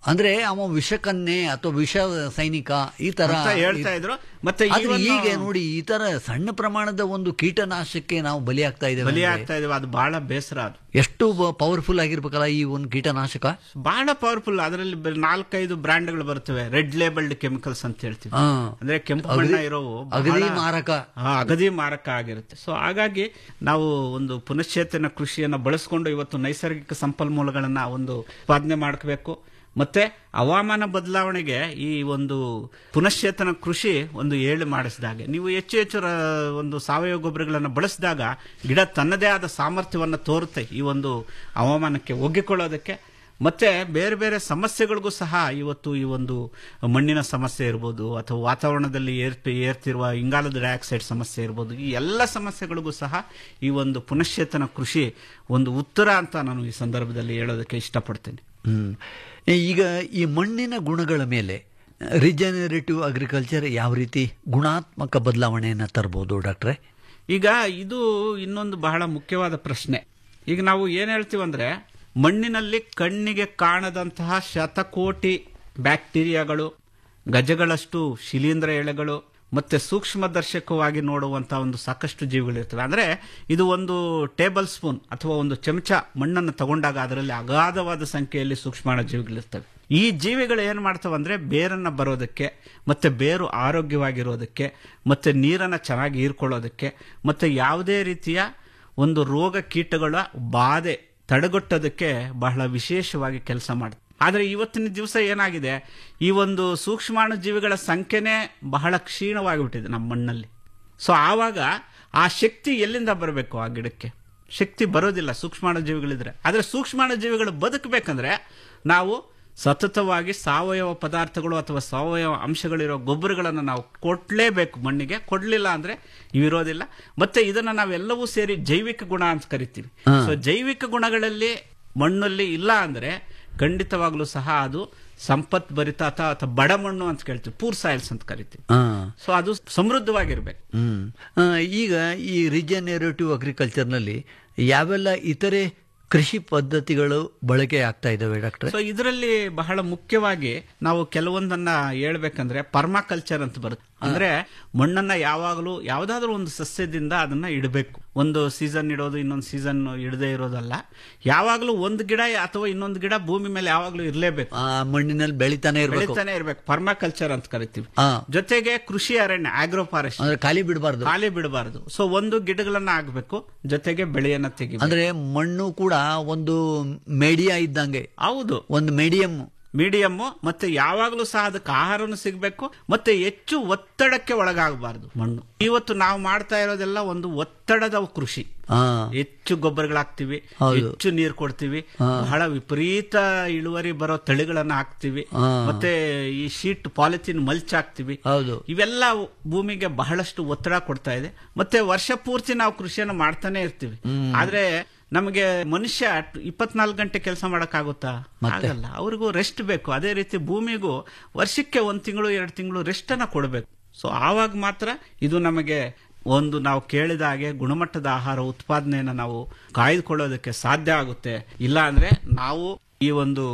ಅಂದ್ರೆ ಅವ ವಿಷಕನ್ನೆ ಅಥವಾ ವಿಷ ಸೈನಿಕ ಈ ತರ ಅಂತ ಹೇಳ್ತಾ ಇದ್ರು ಮತ್ತೆ ಆದ್ರೆ even ಈಗ ನೋಡಿ ಈ ತರ ಸಣ್ಣ ಪ್ರಮಾಣದ ಒಂದು ಕೀಟನಾಶಕ್ಕೆ ನಾವು ಬಲಿಯಾಗ್ತಾ ಇದ್ದೇವೆ ಬಲಿ ಅಂದ್ರೆ ಆಗ್ತಾ ಇದೀವಿ ಅದು ಬಹಳ ಬೇಸರ ಅದು ಎಷ್ಟು ಪವರ್ಫುಲ್ ಆಗಿರ್ಬೇಕಲ್ಲ ಈ ಒಂದು ಕೀಟನಾಶಕ ಬಹಳ ಪವರ್ಫುಲ್ ಅದರಲ್ಲಿ ಬೆ- ನಾಲ್ಕೈದು ಬ್ರ್ಯಾಂಡ್ಗಳು ಬರ್ತವೆ ರೆಡ್ ಲೇಬಲ್ಡ್ ಕೆಮಿಕಲ್ಸ್ ಅಂತ ಹೇಳ್ತೀವಿ ಹಾ. ಅಂದ್ರೆ ಕೆಂಪು ಅಗದಿ- ಬಣ್ಣ ಇರೋವು ಬಹಳ- ಅಗದಿ ಮಾರಕ. ಹಾ, ಅಗದಿ ಮಾರಕ ಆಗಿರುತ್ತೆ ಸೊ ಹಾಗಾಗಿ ನಾವು ಒಂದು ಪುನಶ್ಚೇತನ ಕೃಷಿಯನ್ನ ಬಳಸ್ಕೊಂಡು ಇವತ್ತು ನೈಸರ್ಗಿಕ ಸಂಪನ್ಮೂಲಗಳನ್ನ ಒಂದು ಉತ್ಪಾದನೆ ಮಾಡ್ಕೋಬೇಕು ಮತ್ತೆ ಹವಾಮಾನ ಬದಲಾವಣೆಗೆ ಈ ಒಂದು ಪುನಶ್ಚೇತನ ಕೃಷಿ ಒಂದು ಏಳು ಮಾಡಿಸಿದಾಗೆ ನೀವು ಹೆಚ್ಚು ಹೆಚ್ಚು ರ- ಒಂದು ಸಾವಯವ ಗೊಬ್ಬರಗಳನ್ನು ಬಳಸಿದಾಗ ಗಿಡ ತನ್ನದೇ ಆದ ಸಾಮರ್ಥ್ಯವನ್ನು ತೋರುತ್ತೆ ಈ ಒಂದು ಹವಾಮಾನಕ್ಕೆ ಒಗ್ಗಿಕೊಳ್ಳೋದಕ್ಕೆ ಮತ್ತೆ ಬೇರೆ ಬೇರೆ ಸಮಸ್ಯೆಗಳಿಗೂ ಸಹ ಇವತ್ತು ಈ ಒಂದು ಮಣ್ಣಿನ ಸಮಸ್ಯೆ ಇರ್ಬೋದು ಅಥವಾ ವಾತಾವರಣದಲ್ಲಿ ಏರ್ತಿ ಏರ್ತಿರುವ ಇಂಗಾಲದ ಡೈಆಕ್ಸೈಡ್ ಸಮಸ್ಯೆ ಇರ್ಬೋದು ಈ ಎಲ್ಲ ಸಮಸ್ಯೆಗಳಿಗೂ ಸಹ ಈ ಒಂದು ಪುನಶ್ಚೇತನ ಕೃಷಿ ಒಂದು ಉತ್ತರ ಅಂತ ನಾನು ಈ ಸಂದರ್ಭದಲ್ಲಿ ಹೇಳೋದಕ್ಕೆ ಇಷ್ಟಪಡ್ತೇನೆ ಹ್ಮ್ ಈಗ ಈ ಮಣ್ಣಿನ ಗುಣಗಳ ಮೇಲೆ ರಿಜನರೇಟಿವ್ ಅಗ್ರಿಕಲ್ಚರ್ ಯಾವ ರೀತಿ ಗುಣಾತ್ಮಕ ಬದಲಾವಣೆಯನ್ನು ತರಬಹುದು ಡಾಕ್ಟ್ರೆ ಈಗ ಇದು ಇನ್ನೊಂದು ಬಹಳ ಮುಖ್ಯವಾದ ಪ್ರಶ್ನೆ ಈಗ ನಾವು ಏನ್ ಹೇಳ್ತೀವಂದ್ರೆ ಮಣ್ಣಿನಲ್ಲಿ ಕಣ್ಣಿಗೆ ಕಾಣದಂತಹ ಶತಕೋಟಿ ಬ್ಯಾಕ್ಟೀರಿಯಾಗಳು ಗಜಗಳಷ್ಟು ಶಿಲೀಂಧ್ರ ಎಳೆಗಳು ಮತ್ತೆ ಸೂಕ್ಷ್ಮದರ್ಶಕವಾಗಿ ನೋಡುವಂತಹ ಒಂದು ಸಾಕಷ್ಟು ಜೀವಿಗಳಿರ್ತವೆ ಅಂದ್ರೆ ಇದು ಒಂದು ಟೇಬಲ್ ಸ್ಪೂನ್ ಅಥವಾ ಒಂದು ಚಮಚ ಮಣ್ಣನ್ನು ತಗೊಂಡಾಗ ಅದರಲ್ಲಿ ಅಗಾಧವಾದ ಸಂಖ್ಯೆಯಲ್ಲಿ ಸೂಕ್ಷ್ಮಾಣು ಜೀವಿಗಳಿರ್ತವೆ ಈ ಜೀವಿಗಳು ಏನ್ ಮಾಡ್ತವೆ ಅಂದ್ರೆ ಬೇರನ್ನ ಬರೋದಕ್ಕೆ ಮತ್ತೆ ಬೇರು ಆರೋಗ್ಯವಾಗಿರೋದಕ್ಕೆ ಮತ್ತೆ ನೀರನ್ನ ಚೆನ್ನಾಗಿ ಹೀರ್ಕೊಳ್ಳೋದಕ್ಕೆ ಮತ್ತೆ ಯಾವುದೇ ರೀತಿಯ ಒಂದು ರೋಗ ಕೀಟಗಳ ಬಾಧೆ ತಡೆಗಟ್ಟೋದಕ್ಕೆ ಬಹಳ ವಿಶೇಷವಾಗಿ ಕೆಲಸ ಮಾಡುತ್ತೆ ಆದರೆ ಇವತ್ತಿನ ದಿವಸ ಏನಾಗಿದೆ ಈ ಒಂದು ಸೂಕ್ಷ್ಮಾಣು ಜೀವಿಗಳ ಸಂಖ್ಯೆನೇ ಬಹಳ ಕ್ಷೀಣವಾಗಿಬಿಟ್ಟಿದೆ ನಮ್ಮ ಮಣ್ಣಲ್ಲಿ ಸೊ ಆವಾಗ ಆ ಶಕ್ತಿ ಎಲ್ಲಿಂದ ಬರಬೇಕು ಆ ಗಿಡಕ್ಕೆ ಶಕ್ತಿ ಬರೋದಿಲ್ಲ ಸೂಕ್ಷ್ಮಾಣು ಜೀವಿಗಳಿದ್ರೆ ಆದರೆ ಸೂಕ್ಷ್ಮಾಣು ಜೀವಿಗಳು ಬದುಕಬೇಕಂದ್ರೆ ನಾವು ಸತತವಾಗಿ ಸಾವಯವ ಪದಾರ್ಥಗಳು ಅಥವಾ ಸಾವಯವ ಅಂಶಗಳಿರೋ ಗೊಬ್ಬರಗಳನ್ನು ನಾವು ಕೊಡ್ಲೇಬೇಕು ಮಣ್ಣಿಗೆ ಕೊಡ್ಲಿಲ್ಲ ಅಂದ್ರೆ ಇವಿರೋದಿಲ್ಲ ಮತ್ತೆ ಇದನ್ನ ನಾವೆಲ್ಲವೂ ಸೇರಿ ಜೈವಿಕ ಗುಣ ಅಂತ ಕರಿತೀವಿ ಸೊ ಜೈವಿಕ ಗುಣಗಳಲ್ಲಿ ಮಣ್ಣಲ್ಲಿ ಇಲ್ಲ ಅಂದ್ರೆ ಖಂಡಿತವಾಗ್ಲೂ ಸಹ ಅದು ಸಂಪತ್ ಭರಿತ ಅಥವಾ ಅಥವಾ ಬಡ ಮಣ್ಣು ಅಂತ ಕೇಳ್ತೀವಿ ಪೂರ್ ಸಾಯಿಲ್ಸ್ ಅಂತ ಕರಿತೀವಿ ಹಾ ಸೊ ಅದು ಸಮೃದ್ಧವಾಗಿರ್ಬೇಕು ಹ್ಮ್ ಆ, ಈಗ ಈ ರಿಜನರೇಟಿವ್ ಅಗ್ರಿಕಲ್ಚರ್ನಲ್ಲಿ ಯಾವೆಲ್ಲ ಇತರೆ ಕೃಷಿ ಪದ್ಧತಿಗಳು ಬಳಕೆ ಆಗ್ತಾ ಇದಾವೆ ಡಾಕ್ಟ್ರೆ ಸೊ ಇದರಲ್ಲಿ ಬಹಳ ಮುಖ್ಯವಾಗಿ ನಾವು ಕೆಲವೊಂದನ್ನ ಹೇಳ್ಬೇಕಂದ್ರೆ ಪರ್ಮಾಕಲ್ಚರ್ ಅಂತ ಬರುತ್ತೆ ಅಂದ್ರೆ ಮಣ್ಣನ್ನ ಯಾವಾಗಲೂ ಯಾವ್ದಾದ್ರು ಒಂದು ಸಸ್ಯದಿಂದ ಅದನ್ನ ಇಡಬೇಕು ಒಂದು ಸೀಸನ್ ಇಡೋದು ಇನ್ನೊಂದು ಸೀಸನ್ ಇಡದೇ ಇರೋದಲ್ಲ ಯಾವಾಗಲೂ ಒಂದು ಗಿಡ ಅಥವಾ ಇನ್ನೊಂದು ಗಿಡ ಭೂಮಿ ಮೇಲೆ ಯಾವಾಗಲೂ ಇರಲೇಬೇಕು ಆ ಮಣ್ಣಿನಲ್ಲಿ ಬೆಳಿತಾನೆ ಇರಬೇಕು ಬೆಳಿತಾನೆ ಇರ್ಬೇಕು ಪರ್ಮಾಕಲ್ಚರ್ ಅಂತ ಕರಿತೀವಿ ಹಾ ಜೊತೆಗೆ ಕೃಷಿ ಅರಣ್ಯ ಆಗ್ರೋ ಫಾರೆಸ್ಟ್ ಅಂದ್ರೆ ಖಾಲಿ ಬಿಡಬಾರ್ದು ಖಾಲಿ ಬಿಡಬಾರದು ಸೊ ಒಂದು ಗಿಡಗಳನ್ನ ಆಗ್ಬೇಕು ಜೊತೆಗೆ ಬೆಳೆಯನ್ನ ತೆಗಿ ಅಂದ್ರೆ ಮಣ್ಣು ಕೂಡ ಒಂದು ಮೇಡಿಯಾ ಇದ್ದಂಗೆ ಹೌದು ಒಂದು ಮೀಡಿಯಂ ಮೀಡಿಯಮ್ ಮತ್ತೆ ಯಾವಾಗಲೂ ಸಹ ಅದಕ್ಕೆ ಆಹಾರನು ಸಿಗಬೇಕು ಮತ್ತೆ ಹೆಚ್ಚು ಒತ್ತಡಕ್ಕೆ ಒಳಗಾಗಬಾರದು ಮಣ್ಣು ಇವತ್ತು ನಾವು ಮಾಡ್ತಾ ಇರೋದೆಲ್ಲ ಒಂದು ಒತ್ತಡದ ಕೃಷಿ ಹಾ ಹೆಚ್ಚು ಗೊಬ್ಬರಗಳಾಗ್ತಿವಿ ಹೌದು. ಹೆಚ್ಚು ನೀರು ಕೊಡ್ತೀವಿ ಬಹಳ ವಿಪರೀತ ಇಳುವರಿ ಬರೋ ತಳಿಗಳನ್ನ ಹಾಕ್ತಿವಿ ಹಾ. ಮತ್ತೆ ಈ ಶೀಟ್ ಪಾಲಿಥಿನ್ ಮಲ್ಚ್ ಹಾಕ್ತಿವಿ ಹೌದು ಇವೆಲ್ಲ ಭೂಮಿಗೆ ಬಹಳಷ್ಟು ಒತ್ತಡ ಕೊಡ್ತಾ ಇದೆ ಮತ್ತೆ ವರ್ಷ ಪೂರ್ತಿ ನಾವು ಕೃಷಿಯನ್ನು ಮಾಡ್ತಾನೆ ಇರ್ತೀವಿ ಆದ್ರೆ ನಮಗೆ ಮನುಷ್ಯ ಇಪ್ಪತ್ನಾಲ್ಕು ಗಂಟೆ ಕೆಲಸ ಮಾಡಕ್ಕಾಗುತ್ತಾ ಆಗಲ್ಲ ಅವ್ರಿಗೂ ರೆಸ್ಟ್ ಬೇಕು ಅದೇ ರೀತಿ ಭೂಮಿಗೂ ವರ್ಷಕ್ಕೆ ಒಂದ್ ತಿಂಗಳು ಎರಡು ತಿಂಗಳು ರೆಸ್ಟ್ ಅನ್ನ ಕೊಡಬೇಕು ಸೊ ಆವಾಗ ಮಾತ್ರ ಇದು ನಮಗೆ ಒಂದು ನಾವು ಕೇಳಿದ ಹಾಗೆ ಗುಣಮಟ್ಟದ ಆಹಾರ ಉತ್ಪಾದನೆಯನ್ನ ನಾವು ಕಾಯ್ದುಕೊಳ್ಳೋದಕ್ಕೆ ಸಾಧ್ಯ ಆಗುತ್ತೆ ಇಲ್ಲ ಅಂದ್ರೆ ನಾವು ಈ ಒಂದು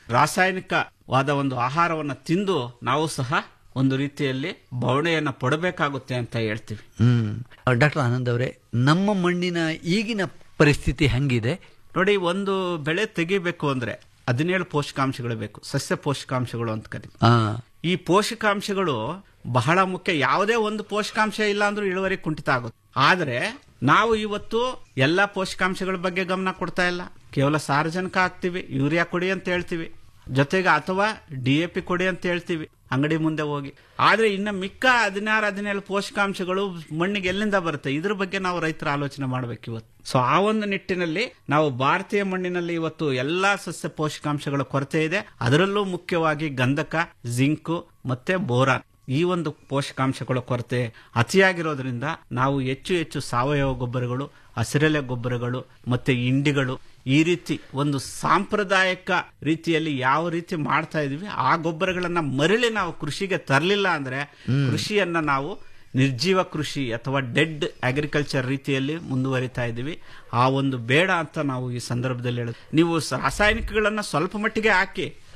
ರಾಸಾಯನಿಕವಾದ ಒಂದು ಆಹಾರವನ್ನ ತಿಂದು ನಾವು ಸಹ ಒಂದು ರೀತಿಯಲ್ಲಿ ಬವಣೆಯನ್ನ ಪಡಬೇಕಾಗುತ್ತೆ ಅಂತ ಹೇಳ್ತೀವಿ ಹ್ಮ್ ಡಾಕ್ಟರ್ ಆನಂದ್ ಅವರೇ ನಮ್ಮ ಮಣ್ಣಿನ ಈಗಿನ ಪರಿಸ್ಥಿತಿ ಹೆಂಗಿದೆ ನೋಡಿ ಒಂದು ಬೆಳೆ ತೆಗಿಬೇಕು ಅಂದ್ರೆ ಹದಿನೇಳು ಪೋಷಕಾಂಶಗಳು ಬೇಕು ಸಸ್ಯ ಪೋಷಕಾಂಶಗಳು ಅಂತ ಕರೀತೀವಿ ಆ ಈ ಪೋಷಕಾಂಶಗಳು ಬಹಳ ಮುಖ್ಯ ಯಾವುದೇ ಒಂದು ಪೋಷಕಾಂಶ ಇಲ್ಲ ಅಂದ್ರೂ ಇಳುವರಿ ಕುಂಠಿತ ಆಗುತ್ತೆ ಆದ್ರೆ ನಾವು ಇವತ್ತು ಎಲ್ಲಾ ಪೋಷಕಾಂಶಗಳ ಬಗ್ಗೆ ಗಮನ ಕೊಡ್ತಾ ಇಲ್ಲ ಕೇವಲ ಸಾರಜನಕ ಹಾಕ್ತಿವಿ ಯೂರಿಯಾ ಕೊಡಿ ಅಂತ ಹೇಳ್ತೀವಿ ಜೊತೆಗೆ ಅಥವಾ ಡಿ ಎ ಪಿ ಕೊಡಿ ಅಂತ ಹೇಳ್ತೀವಿ ಅಂಗಡಿ ಮುಂದೆ ಹೋಗಿ ಆದ್ರೆ ಇನ್ನು ಮಿಕ್ಕ ಹದಿನಾರು ಹದಿನೇಳು ಪೋಷಕಾಂಶಗಳು ಮಣ್ಣಿಗೆ ಎಲ್ಲಿಂದ ಬರುತ್ತೆ ಇದ್ರ ಬಗ್ಗೆ ನಾವು ರೈತರ ಆಲೋಚನೆ ಮಾಡ್ಬೇಕು ಇವತ್ತು ಸೊ ಆ ಒಂದು ನಿಟ್ಟಿನಲ್ಲಿ ನಾವು ಭಾರತೀಯ ಮಣ್ಣಿನಲ್ಲಿ ಇವತ್ತು ಎಲ್ಲಾ ಸಸ್ಯ ಪೋಷಕಾಂಶಗಳ ಕೊರತೆ ಇದೆ ಅದರಲ್ಲೂ ಮುಖ್ಯವಾಗಿ ಗಂಧಕ ಜಿಂಕು ಮತ್ತೆ ಬೋರಾನ್ ಈ ಒಂದು ಪೋಷಕಾಂಶಗಳ ಕೊರತೆ ಅತಿಯಾಗಿರೋದ್ರಿಂದ ನಾವು ಹೆಚ್ಚು ಹೆಚ್ಚು ಸಾವಯವ ಗೊಬ್ಬರಗಳು ಹಸಿರೆಲೆ ಗೊಬ್ಬರಗಳು ಮತ್ತೆ ಇಂಡಿಗಳು ಈ ರೀತಿ ಒಂದು ಸಾಂಪ್ರದಾಯಿಕ ರೀತಿಯಲ್ಲಿ ಯಾವ ರೀತಿ ಮಾಡ್ತಾ ಇದೀವಿ ಆ ಗೊಬ್ಬರಗಳನ್ನ ಮರಳಿ ನಾವು ಕೃಷಿಗೆ ತರಲಿಲ್ಲ ಅಂದ್ರೆ ಕೃಷಿಯನ್ನ ನಾವು ನಿರ್ಜೀವ ಕೃಷಿ ಅಥವಾ ಡೆಡ್ ಅಗ್ರಿಕಲ್ಚರ್ ರೀತಿಯಲ್ಲಿ ಮುಂದುವರಿತಾ ಇದ್ದೀವಿ ಆ ಒಂದು ಬೇಡ ಅಂತ ನಾವು ಈ ಸಂದರ್ಭದಲ್ಲಿ ಹೇಳೋದು ನೀವು ಸ- ರಾಸಾಯನಿಕಗಳನ್ನ ಸ್ವಲ್ಪ ಮಟ್ಟಿಗೆ ಹಾಕಿ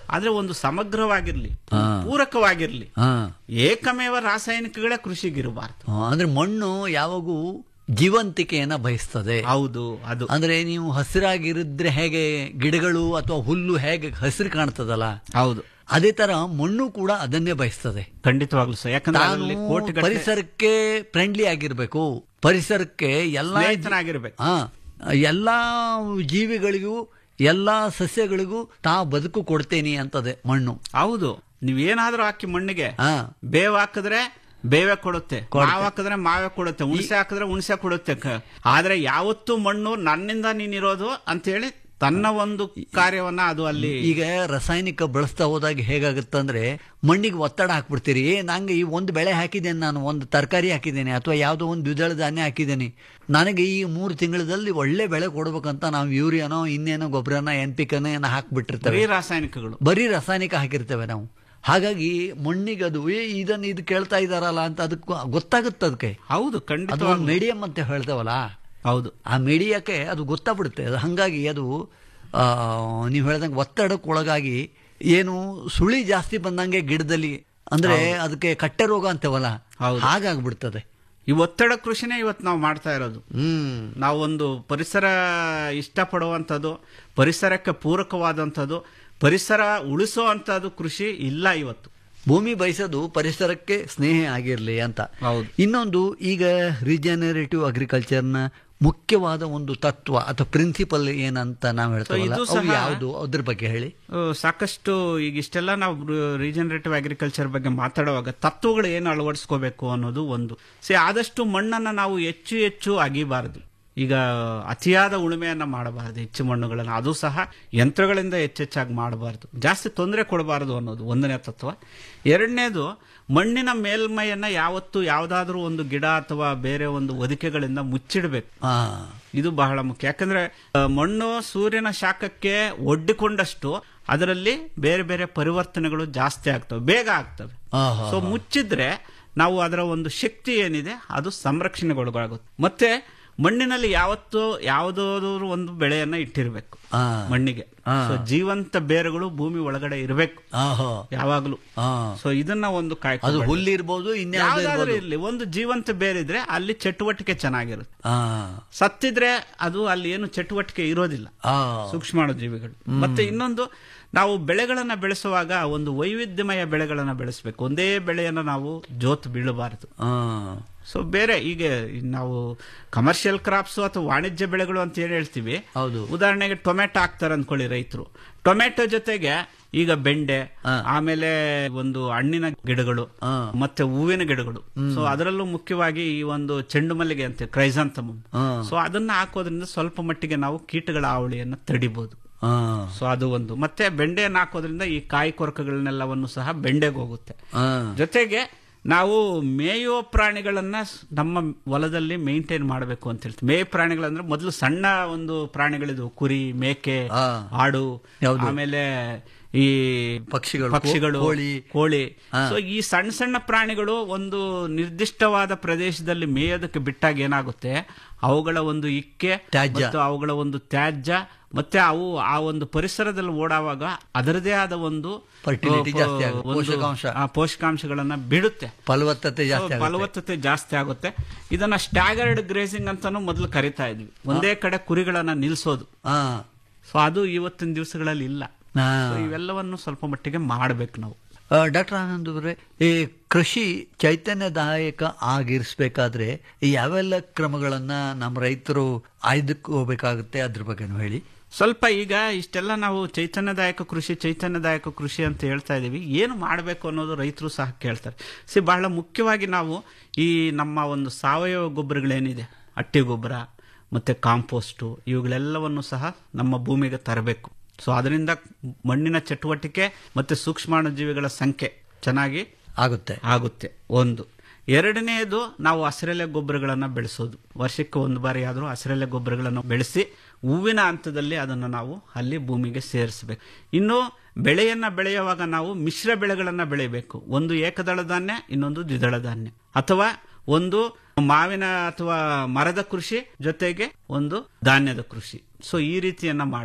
ಆದ್ರೆ ಒಂದು ಸಮಗ್ರವಾಗಿರ್ಲಿ ಹಾ. ಪೂರಕವಾಗಿರ್ಲಿ ಹಾ ಏಕಮೇವ ರಾಸಾಯನಿಕಗಳೇ ಕೃಷಿಗಿರಬಾರ್ದು ಆ, ಅಂದ್ರೆ ಮಣ್ಣು ಯಾವಾಗೂ ಜೀವಂತಿಕೆಯನ್ನ ಬಯಸ್ತದೆ ಹೌದು ಅದು ಅಂದ್ರೆ ನೀವು ಹಸಿರಾಗಿರಿದ್ರೆ ಹೇಗೆ ಗಿಡಗಳು ಅಥವಾ ಹುಲ್ಲು ಹೇಗೆ ಹಸಿರು ಕಾಣ್ತದಲ್ಲ ಹೌದು ಅದೇ ತರ ಮಣ್ಣು ಕೂಡ ಅದನ್ನೇ ಬಯಸ್ತದೆ ಖಂಡಿತವಾಗ್ಲು ಸರ್ ಯಾಕಂದ್ರೆ ತಾನು ಅದರಲ್ಲಿ ಕೋಟಿಗಟ್ಟಲೆ ಪರಿಸರಕ್ಕೆ ಫ್ರೆಂಡ್ಲಿ ಆಗಿರ್ಬೇಕು ಪರಿಸರಕ್ಕೆ ಎಲ್ಲ ಸ್ನೇಹಿತನಾಗಿರ್ಬೇಕು. ಹಾ ಎಲ್ಲಾ ಜೀವಿಗಳಿಗೂ ಎಲ್ಲಾ ಸಸ್ಯಗಳಿಗೂ ತಾ ಬದುಕು ಕೊಡ್ತೇನೆ ಅಂತದೆ ಮಣ್ಣು ಹೌದು ನೀವೇನಾದ್ರೂ ಹಾಕಿ ಮಣ್ಣಿಗೆ ಹಾ ಬೇವ್ ಹಾಕಿದ್ರೆ ಬೇವೆ ಕೊಡುತ್ತೆ ಮಾವ್ ಹಾಕಿದ್ರೆ ಮಾವೇ ಕೊಡುತ್ತೆ ಹುಣಸೆ ಹಾಕಿದ್ರೆ ಹುಣಸೆ ಕೊಡುತ್ತೆ ಕ- ಆದ್ರೆ ಯಾವತ್ತೂ ಮಣ್ಣು ನನ್ನಿಂದ ನೀನಿರೋದು ಅಂತ ಹೇಳಿ ತನ್ನ ಒಂದು ಕಾರ್ಯವನ್ನ ಅದು ಅಲ್ಲಿ ಈಗ ರಾಸಾಯನಿಕ ಬಳಸ್ತಾ ಹೋದಾಗ ಹೇಗಾಗುತ್ತಂದ್ರೆ ಮಣ್ಣಿಗೆ ಒತ್ತಡ ಹಾಕ್ಬಿಡ್ತೀರಿ ಏ ನಂಗೆ ಈ ಒಂದು ಬೆಳೆ ಹಾಕಿದ್ದೇನೆ ನಾನು ಒಂದು ತರಕಾರಿ ಹಾಕಿದ್ದೇನೆ ಅಥವಾ ಯಾವುದೋ ಒಂದು ದ್ವಿದಳ ಧಾನ್ಯ ಹಾಕಿದ್ದೇನೆ ನನಗೆ ಈ ಮೂರು ತಿಂಗಳಲ್ಲಿ ಒಳ್ಳೆ ಬೆಳೆ ಕೊಡ್ಬೇಕಂತ ನಾವು ಯೂರಿಯಾನೋ ಇನ್ನೇನೋ ಗೊಬ್ಬರನ ಎನ್ ಪಿ ಕನ ಏನೋ ಹಾಕ್ಬಿಟ್ಟಿರ್ತೇವೆ ಬರೀ ರಾಸಾಯನಿಕಗಳು ಬರೀ ರಾಸಾಯನಿಕ ಹಾಕಿರ್ತೇವೆ ನಾವು ಹಾಗಾಗಿ ಮಣ್ಣಿಗೆ ಅದು ಏ ಇದನ್ನ ಇದು ಕೇಳ್ತಾ ಇದಾರಲ್ಲ ಅಂತ ಅದಕ್ಕೆ ಗೊತ್ತಾಗುತ್ತೆ ಅದಕ್ಕೆ ಹೌದು ಅದು ಖಂಡಿತ ಒಂದು ಮೀಡಿಯಂ ಅಂತ ಹೇಳ್ತೇವಲ್ಲ ಹೌದು ಆ ಮೀಡಿಯಾಕ್ಕೆ ಅದು ಗೊತ್ತಾಗ್ಬಿಡುತ್ತೆ ಅದು ಹಾಗಾಗಿ ಅದು ಆ, ನೀವು ಹೇಳ್ದಂಗೆ ಒತ್ತಡಕ್ಕೆ ಒಳಗಾಗಿ ಏನು ಸುಳಿ ಜಾಸ್ತಿ ಬಂದಂಗೆ ಗಿಡದಲ್ಲಿ ಅಂದ್ರೆ ಅದಕ್ಕೆ ಕಟ್ಟೆ ರೋಗ ಅಂತೇವಲ್ಲ ಹೌದು. ಹಾಗಾಗ್ಬಿಡ್ತದೆ ಈ ಒತ್ತಡ ಕೃಷಿನೇ ಇವತ್ತು ನಾವು ಮಾಡ್ತಾ ಇರೋದು ಹ್ಮ್ ನಾವೊಂದು ಪರಿಸರ ಇಷ್ಟಪಡುವಂಥದ್ದು ಪರಿಸರಕ್ಕೆ ಪೂರಕವಾದಂಥದ್ದು ಪರಿಸರ ಉಳಿಸುವಂಥದ್ದು ಕೃಷಿ ಇಲ್ಲ ಇವತ್ತು ಭೂಮಿ ಬಯಸೋದು ಪರಿಸರಕ್ಕೆ ಸ್ನೇಹ ಆಗಿರ್ಲಿ ಅಂತ ಹೌದು. ಇನ್ನೊಂದು ಈಗ ರಿಜನರೇಟಿವ್ ಅಗ್ರಿಕಲ್ಚರ್ನ ಮುಖ್ಯವಾದ ಒಂದು ತತ್ವ ಅಥವಾ ಪ್ರಿನ್ಸಿಪಲ್ ಏನಂತ ನಾವು ಹೇಳ್ತೇವಲ್ಲ ಇದು ಅವು ಸಹ- ಯಾವುದು ಅದ್ರ ಬಗ್ಗೆ ಹೇಳಿ ಆ, ಸಾಕಷ್ಟು ಈಗ ಇಷ್ಟೆಲ್ಲ ನಾವು ರೀಜನರೇಟಿವ್ ಅಗ್ರಿಕಲ್ಚರ್ ಬಗ್ಗೆ ಮಾತಾಡುವಾಗ ತತ್ವಗಳು ಏನು ಅಳವಡಿಸ್ಕೋಬೇಕು ಅನ್ನೋದು ಒಂದು ಸಿ ಆದಷ್ಟು ಮಣ್ಣನ್ನ ನಾವು ಹೆಚ್ಚು ಹೆಚ್ಚು ಅಗಿಬಾರದು ಈಗ ಅತಿಯಾದ ಉಳುಮೆಯನ್ನ ಮಾಡಬಾರದು ಹೆಚ್ಚು ಮಣ್ಣುಗಳನ್ನು ಅದು ಸಹ ಯಂತ್ರಗಳಿಂದ ಹೆಚ್ಚೆಚ್ಚಾಗಿ ಮಾಡಬಾರದು ಜಾಸ್ತಿ ತೊಂದರೆ ಕೊಡಬಾರದು ಅನ್ನೋದು ಒಂದನೇ ತತ್ವ ಎರಡನೇದು ಮಣ್ಣಿನ ಮೇಲ್ಮೈಯನ್ನ ಯಾವತ್ತು ಯಾವುದಾದ್ರೂ ಒಂದು ಗಿಡ ಅಥವಾ ಬೇರೆ ಒಂದು ಹೊದಿಕೆಗಳಿಂದ ಮುಚ್ಚಿಡಬೇಕು ಆ ಇದು ಬಹಳ ಮುಖ್ಯ ಯಾಕಂದ್ರೆ ಆ, ಮಣ್ಣು ಸೂರ್ಯನ ಶಾಖಕ್ಕೆ ಒಡ್ಡಿಕೊಂಡಷ್ಟು ಅದರಲ್ಲಿ ಬೇರೆ ಬೇರೆ ಪರಿವರ್ತನೆಗಳು ಜಾಸ್ತಿ ಆಗ್ತವೆ ಬೇಗ ಆಗ್ತವೆ ಆಹಾ. ಸೊ ಮುಚ್ಚಿದ್ರೆ ನಾವು ಅದರ ಒಂದು ಶಕ್ತಿ ಏನಿದೆ ಅದು ಸಂರಕ್ಷಣೆಗೊಳಗಾಗುತ್ತೆ ಮತ್ತೆ ಮಣ್ಣಿನಲ್ಲಿ ಯಾವತ್ತೂ ಯಾವುದಾದ್ರು ಒಂದು ಬೆಳೆಯನ್ನ ಇಟ್ಟಿರ್ಬೇಕು ಆ. ಮಣ್ಣಿಗೆ ಆ. ಸೊ ಜೀವಂತ ಬೇರುಗಳು ಭೂಮಿ ಒಳಗಡೆ ಇರಬೇಕು ಆಹೋ ಯಾವಾಗ್ಲೂ ಆ ಸೊ ಇದನ್ನ ಒಂದು ಅದು ಕಾಯ್ಕೊಂಡು ಹುಲ್ಲಿರ್ಬೋದು ಇನ್ಯಾವುದೋ ಯಾವ್ದಾದ್ರೂ ಇರ್ಬೋದು ಇರ್ಲಿ ಒಂದು ಜೀವಂತ ಬೇರಿದ್ರೆ ಅಲ್ಲಿ ಚಟುವಟಿಕೆ ಚೆನ್ನಾಗಿರುತ್ತೆ ಆ ಸತ್ತಿದ್ರೆ ಅದು ಅಲ್ಲಿ ಏನು ಚಟುವಟಿಕೆ ಇರೋದಿಲ್ಲ ಆ ಸೂಕ್ಷ್ಮಾಣು ಜೀವಿಗಳು ಮತ್ತೆ ಇನ್ನೊಂದು ನಾವು ಬೆಳೆಗಳನ್ನ ಬೆಳೆಸುವಾಗ ಒಂದು ವೈವಿಧ್ಯಮಯ ಬೆಳೆಗಳನ್ನ ಬೆಳೆಸಬೇಕು ಒಂದೇ ಬೆಳೆಯನ್ನ ನಾವು ಜೋತ್ ಬೀಳಬಾರದು ಆ ಸೊ ಬೇರೆ ಈಗ ನಾವು ಕಮರ್ಷಿಯಲ್ ಕ್ರಾಪ್ಸ್ ಅಥವಾ ವಾಣಿಜ್ಯ ಬೆಳೆಗಳು ಅಂತ ಏನ್ ಹೇಳ್ತೀವಿ ಹೌದು. ಉದಾಹರಣೆಗೆ ಟೊಮೆಟೊ ಹಾಕ್ತಾರೆ ಅನ್ಕೊಳ್ಳಿ ರೈತರು ಟೊಮೆಟೊ ಜೊತೆಗೆ ಈಗ ಬೆಂಡೆ ಆ. ಆಮೇಲೆ ಒಂದು ಹಣ್ಣಿನ ಗಿಡಗಳು ಆ. ಮತ್ತೆ ಹೂವಿನ ಗಿಡಗಳು ಸೊ ಅದರಲ್ಲೂ ಮುಖ್ಯವಾಗಿ ಈ ಒಂದು ಚೆಂಡು ಮಲ್ಲಿಗೆ ಅಂತ ಕ್ರೈಸಾಂತಮಮ್ ಆ. ಸೊ ಅದನ್ನ ಹಾಕೋದ್ರಿಂದ ಸ್ವಲ್ಪ ಮಟ್ಟಿಗೆ ನಾವು ಕೀಟಗಳ ಹಾವಳಿಯನ್ನ ತಡಿಬಹುದು ಆ ಸೊ ಅದು ಒಂದು ಮತ್ತೆ ಬೆಂಡೆಯನ್ನು ಹಾಕೋದ್ರಿಂದ ಈ ಕಾಯಿ ಕೊರಕಗಳನ್ನೆಲ್ಲವನ್ನು ಸಹ ಬೆಂಡೆಗೆ ಹೋಗುತ್ತೆ ಆ ಜೊತೆಗೆ ನಾವು ಮೇಯುವ ಪ್ರಾಣಿಗಳನ್ನ ಸ್- ನಮ್ಮ ಹೊಲದಲ್ಲಿ ಮೇಂಟೈನ್ ಮಾಡಬೇಕು ಅಂತ ಹೇಳ್ತೀವಿ ಮೇಯ ಪ್ರಾಣಿಗಳಂದ್ರೆ ಮೊದಲು ಸಣ್ಣ ಒಂದು ಪ್ರಾಣಿಗಳಿದ್ವು ಕುರಿ ಮೇಕೆ ಆ. ಆಡು ಯಾವ್ದು? ಆಮೇಲೆ ಈ ಪಕ್ಷಿಗಳು, ಪಕ್ಷಿಗಳು ಕೋಳಿ. ಕೋಳಿ ಆ. ಸೊ ಈ ಸಣ್ಣ ಸಣ್ಣ ಪ್ರಾಣಿಗಳು ಒಂದು ನಿರ್ದಿಷ್ಟವಾದ ಪ್ರದೇಶದಲ್ಲಿ ಮೇಯೋದಕ್ಕೆ ಬಿಟ್ಟಾಗ ಏನಾಗುತ್ತೆ ಅವುಗಳ ಒಂದು ಇಕ್ಕೆ ತ್ಯಾಜ್ಯ. ಮತ್ತು ಅವುಗಳ ಒಂದು ತ್ಯಾಜ್ಯ ಮತ್ತೆ ಅವು ಆ ಒಂದು ಪರಿಸರದಲ್ಲಿ ಓಡಾವಾಗ ಅದರದೇ ಆದ ಒಂದು Fertility ಆ, ಜಾಸ್ತಿ ಆಗುತ್ತೆ, ಒಂದು, ಪೋಷಕಾಂಶ. ಆ, ಪೋಷಕಾಂಶಗಳನ್ನ ಬಿಡುತ್ತೆ ಫಲವತ್ತತೆ ಜಾಸ್ತಿ So, ಆಗುತ್ತೆ ಫಲವತ್ತತೆ ಜಾಸ್ತಿ ಆಗುತ್ತೆ ಇದನ್ನ ಸ್ಟ್ಯಾಗರ್ಡ್ ಗ್ರೇಸಿಂಗ್ ಅಂತಾನು ಮೊದಲು ಕರಿತಾ ಇದ್ವಿ ಒಂದೇ ಕಡೆ ಕುರಿಗಳನ್ನ ನಿಲ್ಸೋದು ಆ ಸೊ ಅದು ಇವತ್ತಿನ ದಿವಸಗಳಲ್ಲಿ ಇಲ್ಲ ಆ. So, ಇವೆಲ್ಲವನ್ನು ಸ್ವಲ್ಪ ಮಟ್ಟಿಗೆ ಮಾಡ್ಬೇಕು ನಾವು ಡಾಕ್ಟರ್ ಆನಂದ್ ಅವರೇ ಈ ಕೃಷಿ ಚೈತನ್ಯದಾಯಕ ಆಗಿರಿಸ್ಬೇಕಾದ್ರೆ ಈ ಯಾವೆಲ್ಲ ಕ್ರಮಗಳನ್ನ ನಮ್ಮ ರೈತರು ಆಯ್ದುಕೋಬೇಕಾಗುತ್ತೆ ಅದ್ರ ಬಗ್ಗೆನೂ ಹೇಳಿ ಸ್ವಲ್ಪ ಈಗ ಇಷ್ಟೆಲ್ಲ ನಾವು ಚೈತನ್ಯದಾಯಕ ಕೃಷಿ ಚೈತನ್ಯದಾಯಕ ಕೃಷಿ ಅಂತ ಹೇಳ್ತಾ ಇದೀವಿ ಏನು ಮಾಡಬೇಕು ಅನ್ನೋದು ರೈತರು ಸಹ ಕೇಳ್ತಾರೆ ಸಿ ಬಹಳ ಮುಖ್ಯವಾಗಿ ನಾವು ಈ ನಮ್ಮ ಒಂದು ಸಾವಯವ ಗೊಬ್ಬರಗಳೇನಿದೆ ಹಟ್ಟಿ ಗೊಬ್ಬರ ಮತ್ತೆ ಕಾಂಪೋಸ್ಟು ಇವುಗಳೆಲ್ಲವನ್ನು ಸಹ ನಮ್ಮ ಭೂಮಿಗೆ ತರಬೇಕು ಸೊ ಅದರಿಂದ ಮಣ್ಣಿನ ಚಟುವಟಿಕೆ ಮತ್ತೆ ಸೂಕ್ಷ್ಮಾಣು ಜೀವಿಗಳ ಸಂಖ್ಯೆ ಚೆನ್ನಾಗಿ ಆಗುತ್ತೆ ಆಗುತ್ತೆ ಒಂದು ಎರಡನೆಯದು ನಾವು ಹಸಿರೆಲೆ ಗೊಬ್ಬರಗಳನ್ನು ಬೆಳೆಸೋದು ವರ್ಷಕ್ಕೆ ಒಂದು ಬಾರಿ ಆದರೂ ಹಸಿರೆಲೆ ಗೊಬ್ಬರಗಳನ್ನು ಬೆಳೆಸಿ ಹೂವಿನ ಹಂತದಲ್ಲಿ ಅದನ್ನು ನಾವು ಅಲ್ಲಿ ಭೂಮಿಗೆ ಸೇರಿಸಬೇಕು ಇನ್ನು ಬೆಳೆಯನ್ನ ಬೆಳೆಯುವಾಗ ನಾವು ಮಿಶ್ರ ಬೆಳೆಗಳನ್ನು ಬೆಳೆಯಬೇಕು ಒಂದು ಏಕದಳ ಧಾನ್ಯ ಇನ್ನೊಂದು ದ್ವಿದಳ ಧಾನ್ಯ ಅಥವಾ ಒಂದು ಮಾವಿನ ಅಥವಾ ಮರದ ಕೃಷಿ ಜೊತೆಗೆ ಒಂದು ಧಾನ್ಯದ ಕೃಷಿ ಸೊ ಈ ರೀತಿಯನ್ನ ಮಾಡಬೇಕು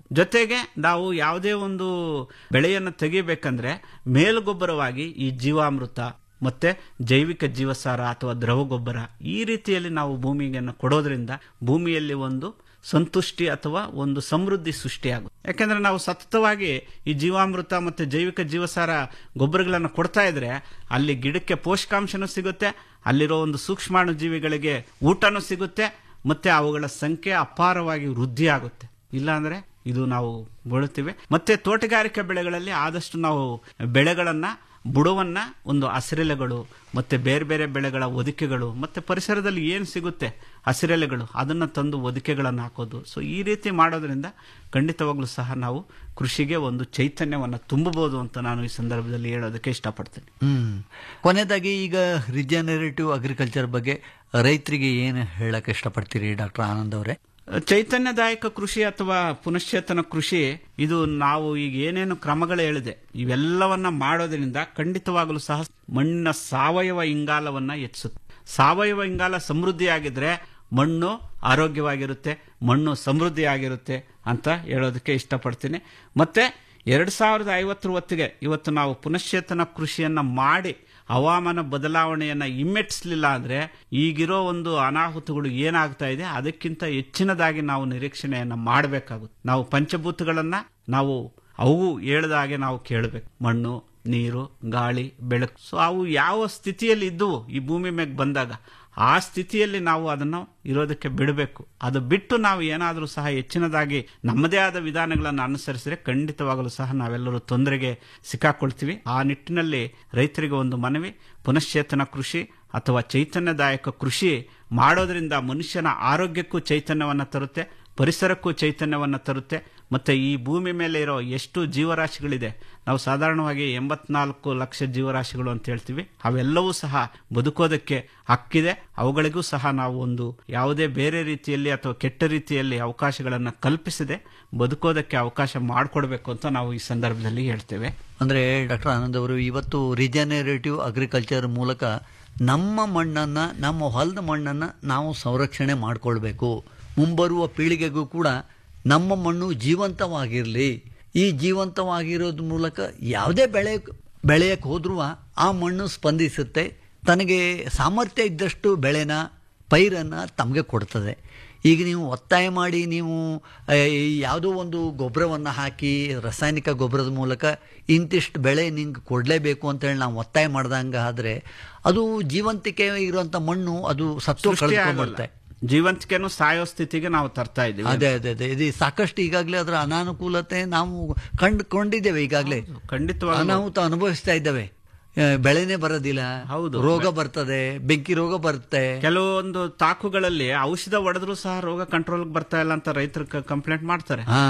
ಜೊತೆಗೆ ನಾವು ಯಾವುದೇ ಒಂದು ಬೆಳೆಯನ್ನು ತೆಗಿಬೇಕಂದ್ರೆ ಮೇಲುಗೊಬ್ಬರವಾಗಿ ಈ ಜೀವಾಮೃತ ಮತ್ತೆ ಜೈವಿಕ ಜೀವಸಾರ ಅಥವಾ ದ್ರವ ಗೊಬ್ಬರ ಈ ರೀತಿಯಲ್ಲಿ ನಾವು ಭೂಮಿಗೆ ಕೊಡೋದ್ರಿಂದ ಭೂಮಿಯಲ್ಲಿ ಒಂದು ಸಂತುಷ್ಟಿ ಅಥವಾ ಒಂದು ಸಮೃದ್ಧಿ ಸೃಷ್ಟಿಯಾಗುತ್ತೆ ಯಾಕೆಂದ್ರೆ ನಾವು ಸತತವಾಗಿ ಈ ಜೀವಾಮೃತ ಮತ್ತೆ ಜೈವಿಕ ಜೀವಸಾರ ಗೊಬ್ಬರಗಳನ್ನು ಕೊಡ್ತಾ ಇದ್ರೆ ಅಲ್ಲಿ ಗಿಡಕ್ಕೆ ಪೋಷಕಾಂಶನೂ ಸಿಗುತ್ತೆ ಅಲ್ಲಿರೋ ಒಂದು ಸೂಕ್ಷ್ಮಾಣು ಜೀವಿಗಳಿಗೆ ಊಟನೂ ಸಿಗುತ್ತೆ ಮತ್ತೆ ಅವುಗಳ ಸಂಖ್ಯೆ ಅಪಾರವಾಗಿ ವೃದ್ಧಿ ಆಗುತ್ತೆ ಇಲ್ಲಾಂದ್ರೆ ಇದು ನಾವು ಬೀಳುತ್ತೀವಿ ಮತ್ತೆ ತೋಟಗಾರಿಕೆ ಬೆಳೆಗಳಲ್ಲಿ ಆದಷ್ಟು ನಾವು ಬೆಳೆಗಳನ್ನ ಬುಡವನ್ನ ಒಂದು ಹಸಿರೆಲೆಗಳು ಮತ್ತೆ ಬೇರೆ ಬೇರೆ ಬೆಳೆಗಳ ಒದಿಕೆಗಳು ಮತ್ತೆ ಪರಿಸರದಲ್ಲಿ ಏನು ಸಿಗುತ್ತೆ ಹಸಿರೆಲೆಗಳು ಅದನ್ನ ತಂದು ಒದಿಕೆಗಳನ್ನು ಹಾಕೋದು ಸೊ ಈ ರೀತಿ ಮಾಡೋದ್ರಿಂದ ಖಂಡಿತವಾಗ್ಲೂ ಸಹ ನಾವು ಕೃಷಿಗೆ ಒಂದು ಚೈತನ್ಯವನ್ನು ತುಂಬಬಹುದು ಅಂತ ನಾನು ಈ ಸಂದರ್ಭದಲ್ಲಿ ಹೇಳೋದಕ್ಕೆ ಇಷ್ಟಪಡ್ತೇನೆ ಹ್ಮ್ ಕೊನೆಯದಾಗಿ ಈಗ ರಿಜನರೇಟಿವ್ ಅಗ್ರಿಕಲ್ಚರ್ ಬಗ್ಗೆ ರೈತರಿಗೆ ಏನು ಹೇಳಕ್ ಇಷ್ಟಪಡ್ತೀರಿ ಡಾಕ್ಟರ್ ಆನಂದ್ ಅವರೇ ಚೈತನ್ಯದಾಯಕ ಕೃಷಿ ಅಥವಾ ಪುನಶ್ಚೇತನ ಕೃಷಿ ಇದು ನಾವು ಈಗ ಏನೇನು ಕ್ರಮಗಳು ಹೇಳಿದೆ ಇವೆಲ್ಲವನ್ನ ಮಾಡೋದ್ರಿಂದ ಖಂಡಿತವಾಗಲೂ ಸಹ ಮಣ್ಣಿನ ಸಾವಯವ ಇಂಗಾಲವನ್ನ ಹೆಚ್ಚಿಸುತ್ತೆ ಸಾವಯವ ಇಂಗಾಲ ಸಮೃದ್ಧಿಯಾಗಿದ್ರೆ ಮಣ್ಣು ಆರೋಗ್ಯವಾಗಿರುತ್ತೆ ಮಣ್ಣು ಸಮೃದ್ಧಿಯಾಗಿರುತ್ತೆ ಅಂತ ಹೇಳೋದಕ್ಕೆ ಇಷ್ಟಪಡ್ತೀನಿ ಮತ್ತೆ ಎರಡ್ ಸಾವಿರದ ಐವತ್ತರ ಹೊತ್ತಿಗೆ ಇವತ್ತು ನಾವು ಪುನಶ್ಚೇತನ ಕೃಷಿಯನ್ನ ಮಾಡಿ ಹವಾಮಾನ ಬದಲಾವಣೆಯನ್ನ ಹಿಮ್ಮೆಟ್ಟಿಸಲಿಲ್ಲ ಅಂದ್ರೆ ಈಗಿರೋ ಒಂದು ಅನಾಹುತಗಳು ಏನಾಗ್ತಾ ಇದೆ ಅದಕ್ಕಿಂತ ಹೆಚ್ಚಿನದಾಗಿ ನಾವು ನಿರೀಕ್ಷಣೆಯನ್ನ ಮಾಡಬೇಕಾಗುತ್ತೆ ನಾವು ಪಂಚಭೂತಗಳನ್ನ ನಾವು ಅವು ಹೇಳ್ದ ಹಾಗೆ ನಾವು ಕೇಳಬೇಕು ಮಣ್ಣು ನೀರು ಗಾಳಿ ಬೆಳಕು ಸೊ ಅವು ಯಾವ ಸ್ಥಿತಿಯಲ್ಲಿ ಇದ್ದವು ಈ ಭೂಮಿ ಮೇಲೆ ಬಂದಾಗ ಆ ಸ್ಥಿತಿಯಲ್ಲಿ ನಾವು ಅದನ್ನು ಇರೋದಕ್ಕೆ ಬಿಡಬೇಕು ಅದು ಬಿಟ್ಟು ನಾವು ಏನಾದರೂ ಸಹ ಹೆಚ್ಚಿನದಾಗಿ ನಮ್ಮದೇ ಆದ ವಿಧಾನಗಳನ್ನು ಅನುಸರಿಸಿದ್ರೆ ಖಂಡಿತವಾಗಲೂ ಸಹ ನಾವೆಲ್ಲರೂ ತೊಂದರೆಗೆ ಸಿಕ್ಕಾಕೊಳ್ತೀವಿ ಆ ನಿಟ್ಟಿನಲ್ಲಿ ರೈತರಿಗೆ ಒಂದು ಮನವಿ ಪುನಶ್ಚೇತನ ಕೃಷಿ ಅಥವಾ ಚೈತನ್ಯದಾಯಕ ಕೃಷಿ ಮಾಡೋದ್ರಿಂದ ಮನುಷ್ಯನ ಆರೋಗ್ಯಕ್ಕೂ ಚೈತನ್ಯವನ್ನು ತರುತ್ತೆ ಪರಿಸರಕ್ಕೂ ಚೈತನ್ಯವನ್ನು ತರುತ್ತೆ ಮತ್ತೆ ಈ ಭೂಮಿ ಮೇಲೆ ಇರೋ ಎಷ್ಟು ಜೀವರಾಶಿಗಳಿದೆ ನಾವು ಸಾಧಾರಣವಾಗಿ ಎಂಬತ್ನಾಲ್ಕು ಲಕ್ಷ ಜೀವರಾಶಿಗಳು ಅಂತ ಹೇಳ್ತೀವಿ ಅವೆಲ್ಲವೂ ಸಹ ಬದುಕೋದಕ್ಕೆ ಹಕ್ಕಿದೆ ಅವುಗಳಿಗೂ ಸಹ ನಾವು ಒಂದು ಯಾವುದೇ ಬೇರೆ ರೀತಿಯಲ್ಲಿ ಅಥವಾ ಕೆಟ್ಟ ರೀತಿಯಲ್ಲಿ ಅವಕಾಶಗಳನ್ನು ಕಲ್ಪಿಸದೆ ಬದುಕೋದಕ್ಕೆ ಅವಕಾಶ ಮಾಡಿಕೊಡ್ಬೇಕು ಅಂತ ನಾವು ಈ ಸಂದರ್ಭದಲ್ಲಿ ಹೇಳ್ತೇವೆ ಅಂದ್ರೆ ಡಾಕ್ಟರ್ ಆನಂದ್ ಅವರು ಇವತ್ತು ರಿಜನರೇಟಿವ್ ಅಗ್ರಿಕಲ್ಚರ್ ಮೂಲಕ ನಮ್ಮ ಮಣ್ಣನ್ನ ನಮ್ಮ ಹೊಲದ ಮಣ್ಣನ್ನ ನಾವು ಸಂರಕ್ಷಣೆ ಮಾಡಿಕೊಳ್ಬೇಕು ಮುಂಬರುವ ಪೀಳಿಗೆಗೂ ಕೂಡ ನಮ್ಮ ಮಣ್ಣು ಜೀವಂತವಾಗಿರಲಿ ಈ ಜೀವಂತವಾಗಿರೋದ್ರ ಮೂಲಕ ಯಾವುದೇ ಬೆಳೆ ಬೆಳೆಯಕ್ಕೆ ಹೋದ್ರೂ ಆ ಮಣ್ಣು ಸ್ಪಂದಿಸುತ್ತೆ ತನಗೆ ಸಾಮರ್ಥ್ಯ ಇದ್ದಷ್ಟು ಬೆಳೆನ ಪೈರನ್ನ ತಮಗೆ ಕೊಡ್ತದೆ ಈಗ ನೀವು ಒತ್ತಾಯ ಮಾಡಿ ನೀವು ಆ, ಈ ಯಾವುದೋ ಒಂದು ಗೊಬ್ಬರವನ್ನು ಹಾಕಿ ರಾಸಾಯನಿಕ ಗೊಬ್ಬರದ ಮೂಲಕ ಇಂತಿಷ್ಟು ಬೆಳೆ ನಿಂಗೆ ಕೊಡಲೇಬೇಕು ಅಂತೇಳಿ ನಾವು ಒತ್ತಾಯ ಮಾಡ್ದಂಗೆ ಆದರೆ ಅದು ಜೀವಂತಿಕೆ ಇರುವಂಥ ಮಣ್ಣು ಅದು ಸತ್ತು ಸೃಷ್ಟಿ ಆಗಲ್ಲ. ಕಳ್ಕೊಂಡ್ಬಿಡುತ್ತೆ ಜೀವಂತಿಕೆನು ಸಾಯೋ ಸ್ಥಿತಿಗೆ ನಾವು ತರ್ತಾ ಇದ್ದೀವಿ ಅದೇ ಅದೇ ಅದೇ ಇದು ಸಾಕಷ್ಟು ಈಗಾಗಲೇ ಅದರ ಅನಾನುಕೂಲತೆ ನಾವು ಕಂಡುಕೊಂಡಿದ್ದೇವೆ ಈಗಾಗಲೇ ಖಂಡಿತವಾಗ್ಲೂ. ಅನಾಹುತ ಅನುಭವಿಸ್ತಾ ಇದ್ದೇವೆ ಆ, ಬೆಳೆನೇ ಬರೋದಿಲ್ಲ ಹೌದು. ರೋಗ ಬರ್ತದೆ ಬೆಂಕಿ ರೋಗ ಬರುತ್ತೆ ಕೆಲವೊಂದು ತಾಕುಗಳಲ್ಲಿ ಔಷಧ ಹೊಡೆದ್ರು ಸಹ ರೋಗ ಕಂಟ್ರೋಲ್ ಬರ್ತಾ ಇಲ್ಲ ಅಂತ ರೈತರು ಕಂಪ್ಲೇಂಟ್ ಮಾಡ್ತಾರೆ ಹಾ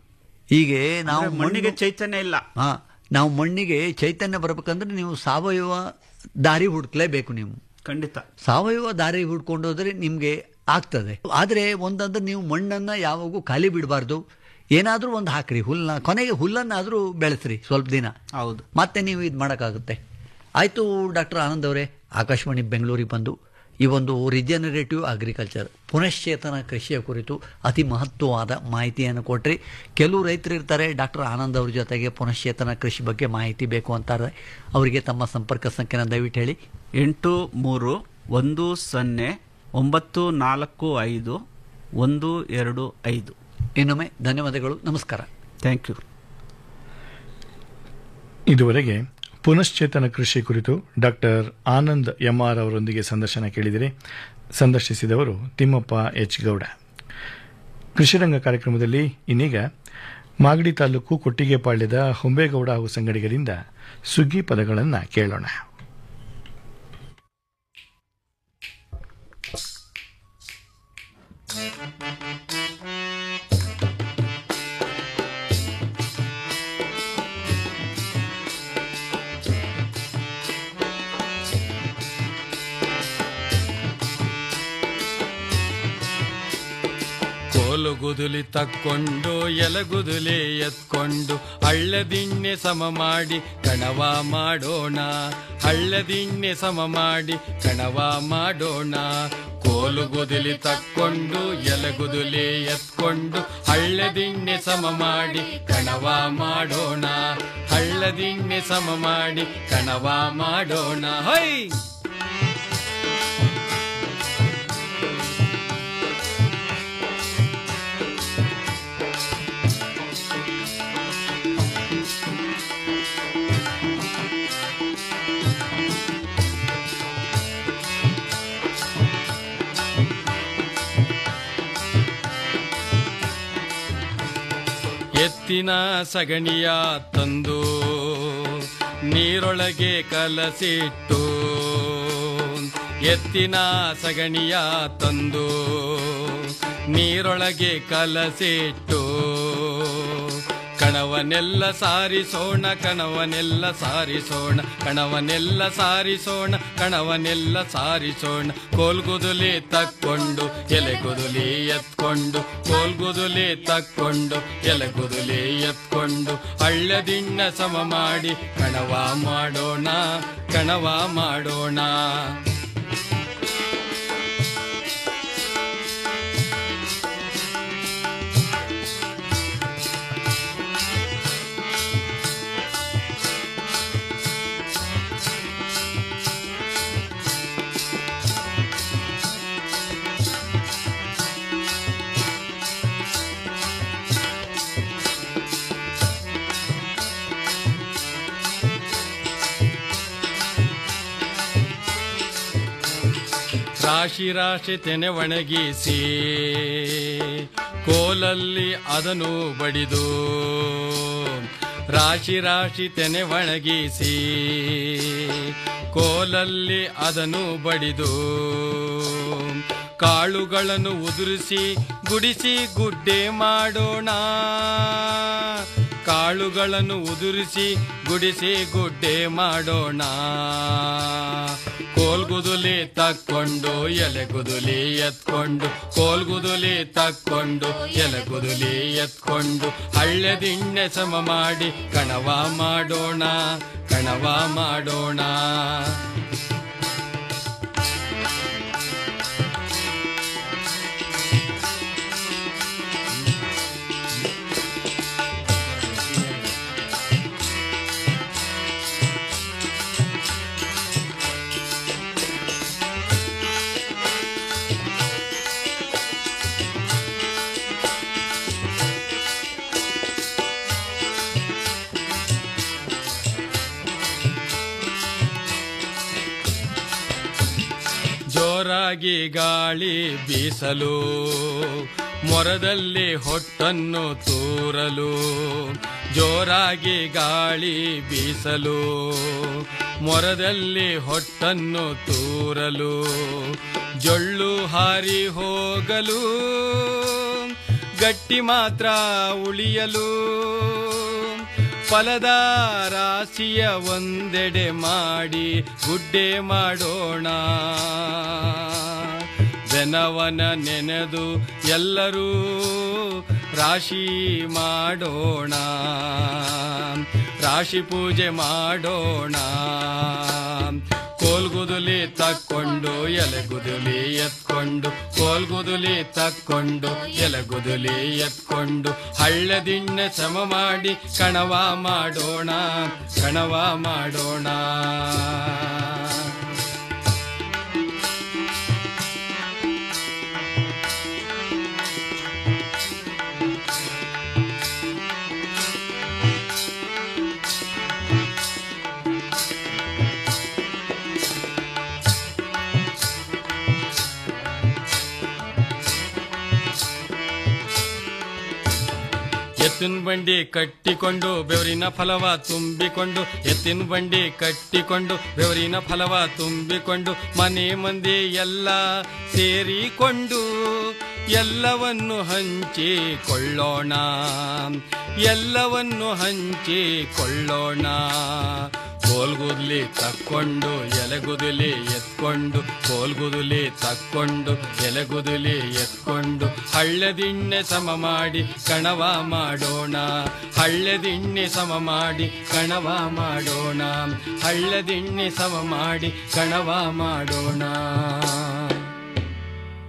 ಹೀಗೆ ನಾವು ಅಂದ್ರೆ ಮಣ್ಣಿಗೆ ಮಣ್ಣು- ಚೈತನ್ಯ ಇಲ್ಲ ಹಾ ನಾವು ಮಣ್ಣಿಗೆ ಚೈತನ್ಯ ಬರ್ಬೇಕಂದ್ರೆ ನೀವು ಸಾವಯವ ದಾರಿ ಹುಡುಕ್ಲೇಬೇಕು ನೀವು ಖಂಡಿತ ಸಾವಯವ ದಾರಿ ಹುಡ್ಕೊಂಡು ಹೋದ್ರೆ ನಿಮ್ಗೆ ಆಗ್ತದೆ ಆದ್ರೆ ಒಂದಂದ್ರೆ ನೀವು ಮಣ್ಣನ್ನ ಯಾವಾಗೂ ಖಾಲಿ ಬಿಡಬಾರ್ದು ಏನಾದ್ರೂ ಒಂದು ಹಾಕ್ರಿ ಹುಲ್ಲನ್ನ ಕೊನೆಗೆ ಹುಲ್ಲನ್ನಾದ್ರೂ ಬೆಳೆಸ್ರಿ ಸ್ವಲ್ಪ ದಿನ ಹೌದು ಮತ್ತೆ ನೀವು ಇದು ಮಾಡೋಕ್ಕಾಗುತ್ತೆ ಆಯಿತು ಡಾಕ್ಟರ್ ಆನಂದ್ ಅವರೇ ಆಕಾಶವಾಣಿ ಬೆಂಗಳೂರಿಗೆ ಬಂದು ಈ ಒಂದು ರಿಜನರೇಟಿವ್ ಅಗ್ರಿಕಲ್ಚರ್ ಪುನಶ್ಚೇತನ ಕೃಷಿಯ ಕುರಿತು ಅತಿ ಮಹತ್ವವಾದ ಮಾಹಿತಿಯನ್ನು ಕೊಟ್ರಿ ಕೆಲವು ರೈತರು ಇರ್ತಾರೆ ಡಾಕ್ಟರ್ ಆನಂದ್ ಅವ್ರ ಜೊತೆಗೆ ಪುನಶ್ಚೇತನ ಕೃಷಿ ಬಗ್ಗೆ ಮಾಹಿತಿ ಬೇಕು ಅಂತಾರೆ ಅವರಿಗೆ ತಮ್ಮ ಸಂಪರ್ಕ ಸಂಖ್ಯೆನ ದಯವಿಟ್ಟು ಹೇಳಿ ಎಂಟು ಮೂರು ಒಂದು ಸೊನ್ನೆ ಒಂಬತ್ತು ನಾಲ್ಕು ಐದು ಒಂದು ಎರಡು ಐದು ಇನ್ನೊಮ್ಮೆ ಧನ್ಯವಾದಗಳು ನಮಸ್ಕಾರ ಥ್ಯಾಂಕ್ ಯು ಇದುವರೆಗೆ ಪುನಶ್ಚೇತನ ಕೃಷಿ ಕುರಿತು ಡಾಕ್ಟರ್ ಆನಂದ್ ಎಂಆರ್ ಅವರೊಂದಿಗೆ ಸಂದರ್ಶನ ಕೇಳಿದಿರಿ ಸಂದರ್ಶಿಸಿದವರು ತಿಮ್ಮಪ್ಪ ಎಚ್ ಗೌಡ ಕೃಷಿರಂಗ ಕಾರ್ಯಕ್ರಮದಲ್ಲಿ ಇನ್ನೀಗ ಮಾಗಡಿ ತಾಲೂಕು ಕೊಟ್ಟಿಗೆಪಾಳ್ಯದ ಹೊಂಬೇಗೌಡ ಹಾಗೂ ಸಂಗಡಿಗರಿಂದ ಸುಗ್ಗಿ ಪದಗಳನ್ನು ಕೇಳೋಣ ಕೋಲು ಗುದುಲಿ ತಕ್ಕೊಂಡು ಎಲಗುದುಲಿ ಎತ್ಕೊಂಡು ಹಳ್ಳದಿಣ್ಣೆ ಸಮ ಮಾಡಿ ಕಣವ ಮಾಡೋಣ ಹಳ್ಳದಿಣ್ಣೆ ಸಮ ಮಾಡಿ ಕಣವ ಮಾಡೋಣ ಕೋಲು ಕೋಲುಗುದುಲಿ ತಕ್ಕೊಂಡು ಎಲೆಗುದುಲಿ ಎತ್ಕೊಂಡು ಹಳ್ಳದಿಣ್ಣೆ ಸಮ ಮಾಡಿ ಕಣವ ಮಾಡೋಣ ಹಳ್ಳದಿಣ್ಣೆ ಸಮ ಮಾಡಿ ಕಣವ ಮಾಡೋಣ ಹೈ ಎತ್ತಿನ ಸಗಣಿಯ ತಂದು ನೀರೊಳಗೆ ಕಲಸಿಟ್ಟು ಎತ್ತಿನ ಸಗಣಿಯ ತಂದು ನೀರೊಳಗೆ ಕಲಸಿಟ್ಟು ಕಣವನೆಲ್ಲ ಸಾರಿಸೋಣ ಕಣವನೆಲ್ಲ ಸಾರಿಸೋಣ ಕಣವನೆಲ್ಲ ಸಾರಿಸೋಣ ಕಣವನೆಲ್ಲ ಸಾರಿಸೋಣ ಕೋಲ್ಗುದುಲಿ ತಕ್ಕೊಂಡು ಎಲೆಗುದುಲಿ ಎತ್ಕೊಂಡು ಕೋಲ್ಗುದುಲಿ ತಕ್ಕೊಂಡು ಎಲೆಗುದುಲಿ ಎತ್ಕೊಂಡು ಹಳ್ಳದಿಣ್ಣ ಸಮ ಮಾಡಿ ಕಣವ ಮಾಡೋಣ ಕಣವ ಮಾಡೋಣ ರಾಶಿ ರಾಶಿ ತೆನೆ ಒಣಗಿಸಿ ಕೋಲಲ್ಲಿ ಅದನ್ನು ಬಡಿದು ರಾಶಿ ರಾಶಿ ತೆನೆ ಒಣಗಿಸಿ ಕೋಲಲ್ಲಿ ಅದನ್ನು ಬಡಿದು ಕಾಳುಗಳನ್ನು ಉದುರಿಸಿ ಗುಡಿಸಿ ಗುಡ್ಡೆ ಮಾಡೋಣ ಕಾಳುಗಳನ್ನು ಉದುರಿಸಿ ಗುಡಿಸಿ ಗುಡ್ಡೆ ಮಾಡೋಣ ಕೋಲ್ಗುದುಲಿ ತಕ್ಕೊಂಡು ಎಲೆಗುದುಲಿ ಎತ್ಕೊಂಡು ಕೋಲ್ಗುದುಲಿ ತಕ್ಕೊಂಡು ಎಲೆಗುದುಲಿ ಎತ್ಕೊಂಡು ಹಳ್ಳೆದಿಣ್ಣೆ ಸಮ ಮಾಡಿ ಕಣವ ಮಾಡೋಣ ಕಣವ ಮಾಡೋಣ ಜೋರಾಗಿ ಗಾಳಿ ಬೀಸಲು ಮೊರದಲ್ಲಿ ಹೊಟ್ಟನ್ನು ತೂರಲು ಜೋರಾಗಿ ಗಾಳಿ ಬೀಸಲು ಮೊರದಲ್ಲಿ ಹೊಟ್ಟನ್ನು ತೂರಲು ಜೊಳ್ಳು ಹಾರಿ ಹೋಗಲು ಗಟ್ಟಿ ಮಾತ್ರ ಉಳಿಯಲು ಫಲದ ರಾಶಿಯ ಒಂದೆಡೆ ಮಾಡಿ ಗುಡ್ಡೆ ಮಾಡೋಣ ಬೆನವನ ನೆನೆದು ಎಲ್ಲರೂ ರಾಶಿ ಮಾಡೋಣ ರಾಶಿ ಪೂಜೆ ಮಾಡೋಣ ಕೋಲ್ಗುದುಲಿ ತಕ್ಕೊಂಡು ಎಲೆಗುದುಲಿ ಎತ್ಕೊಂಡು ಕೋಲ್ಗುದುಲಿ ತಕ್ಕೊಂಡು ಎಲೆಗುದುಲಿ ಎತ್ಕೊಂಡು ಹಳ್ಳದಿಣ್ಣೆ ಸಮ ಮಾಡಿ ಕಣವ ಮಾಡೋಣ ಕಣವ ಮಾಡೋಣ ಎತ್ತಿನ ಬಂಡಿ ಕಟ್ಟಿಕೊಂಡು ಬೆವರಿನ ಫಲವ ತುಂಬಿಕೊಂಡು ಎತ್ತಿನ ಬಂಡಿ ಕಟ್ಟಿಕೊಂಡು ಬೆವರಿನ ಫಲವ ತುಂಬಿಕೊಂಡು ಮನೆ ಮಂದಿ ಎಲ್ಲ ಸೇರಿಕೊಂಡು ಎಲ್ಲವನ್ನು ಹಂಚಿಕೊಳ್ಳೋಣ ಎಲ್ಲವನ್ನು ಹಂಚಿಕೊಳ್ಳೋಣ ಕೋಲ್ಗುದ್ಲಿ ತಕ್ಕೊಂಡು ಎಲೆಗುದುಲಿ ಎತ್ಕೊಂಡು ಕೋಲ್ಗುದುಲಿ ತಕ್ಕೊಂಡು ಎಲೆಗುದುಲಿ ಎತ್ಕೊಂಡು ಹಳ್ಳದಿಣ್ಣೆ ಸಮ ಮಾಡಿ ಕಣವ ಮಾಡೋಣ ಹಳ್ಳದಿಣ್ಣೆ ಸಮ ಮಾಡಿ ಕಣವ ಮಾಡೋಣ ಹಳ್ಳದಿಣ್ಣೆ ಸಮ ಮಾಡಿ ಕಣವ ಮಾಡೋಣ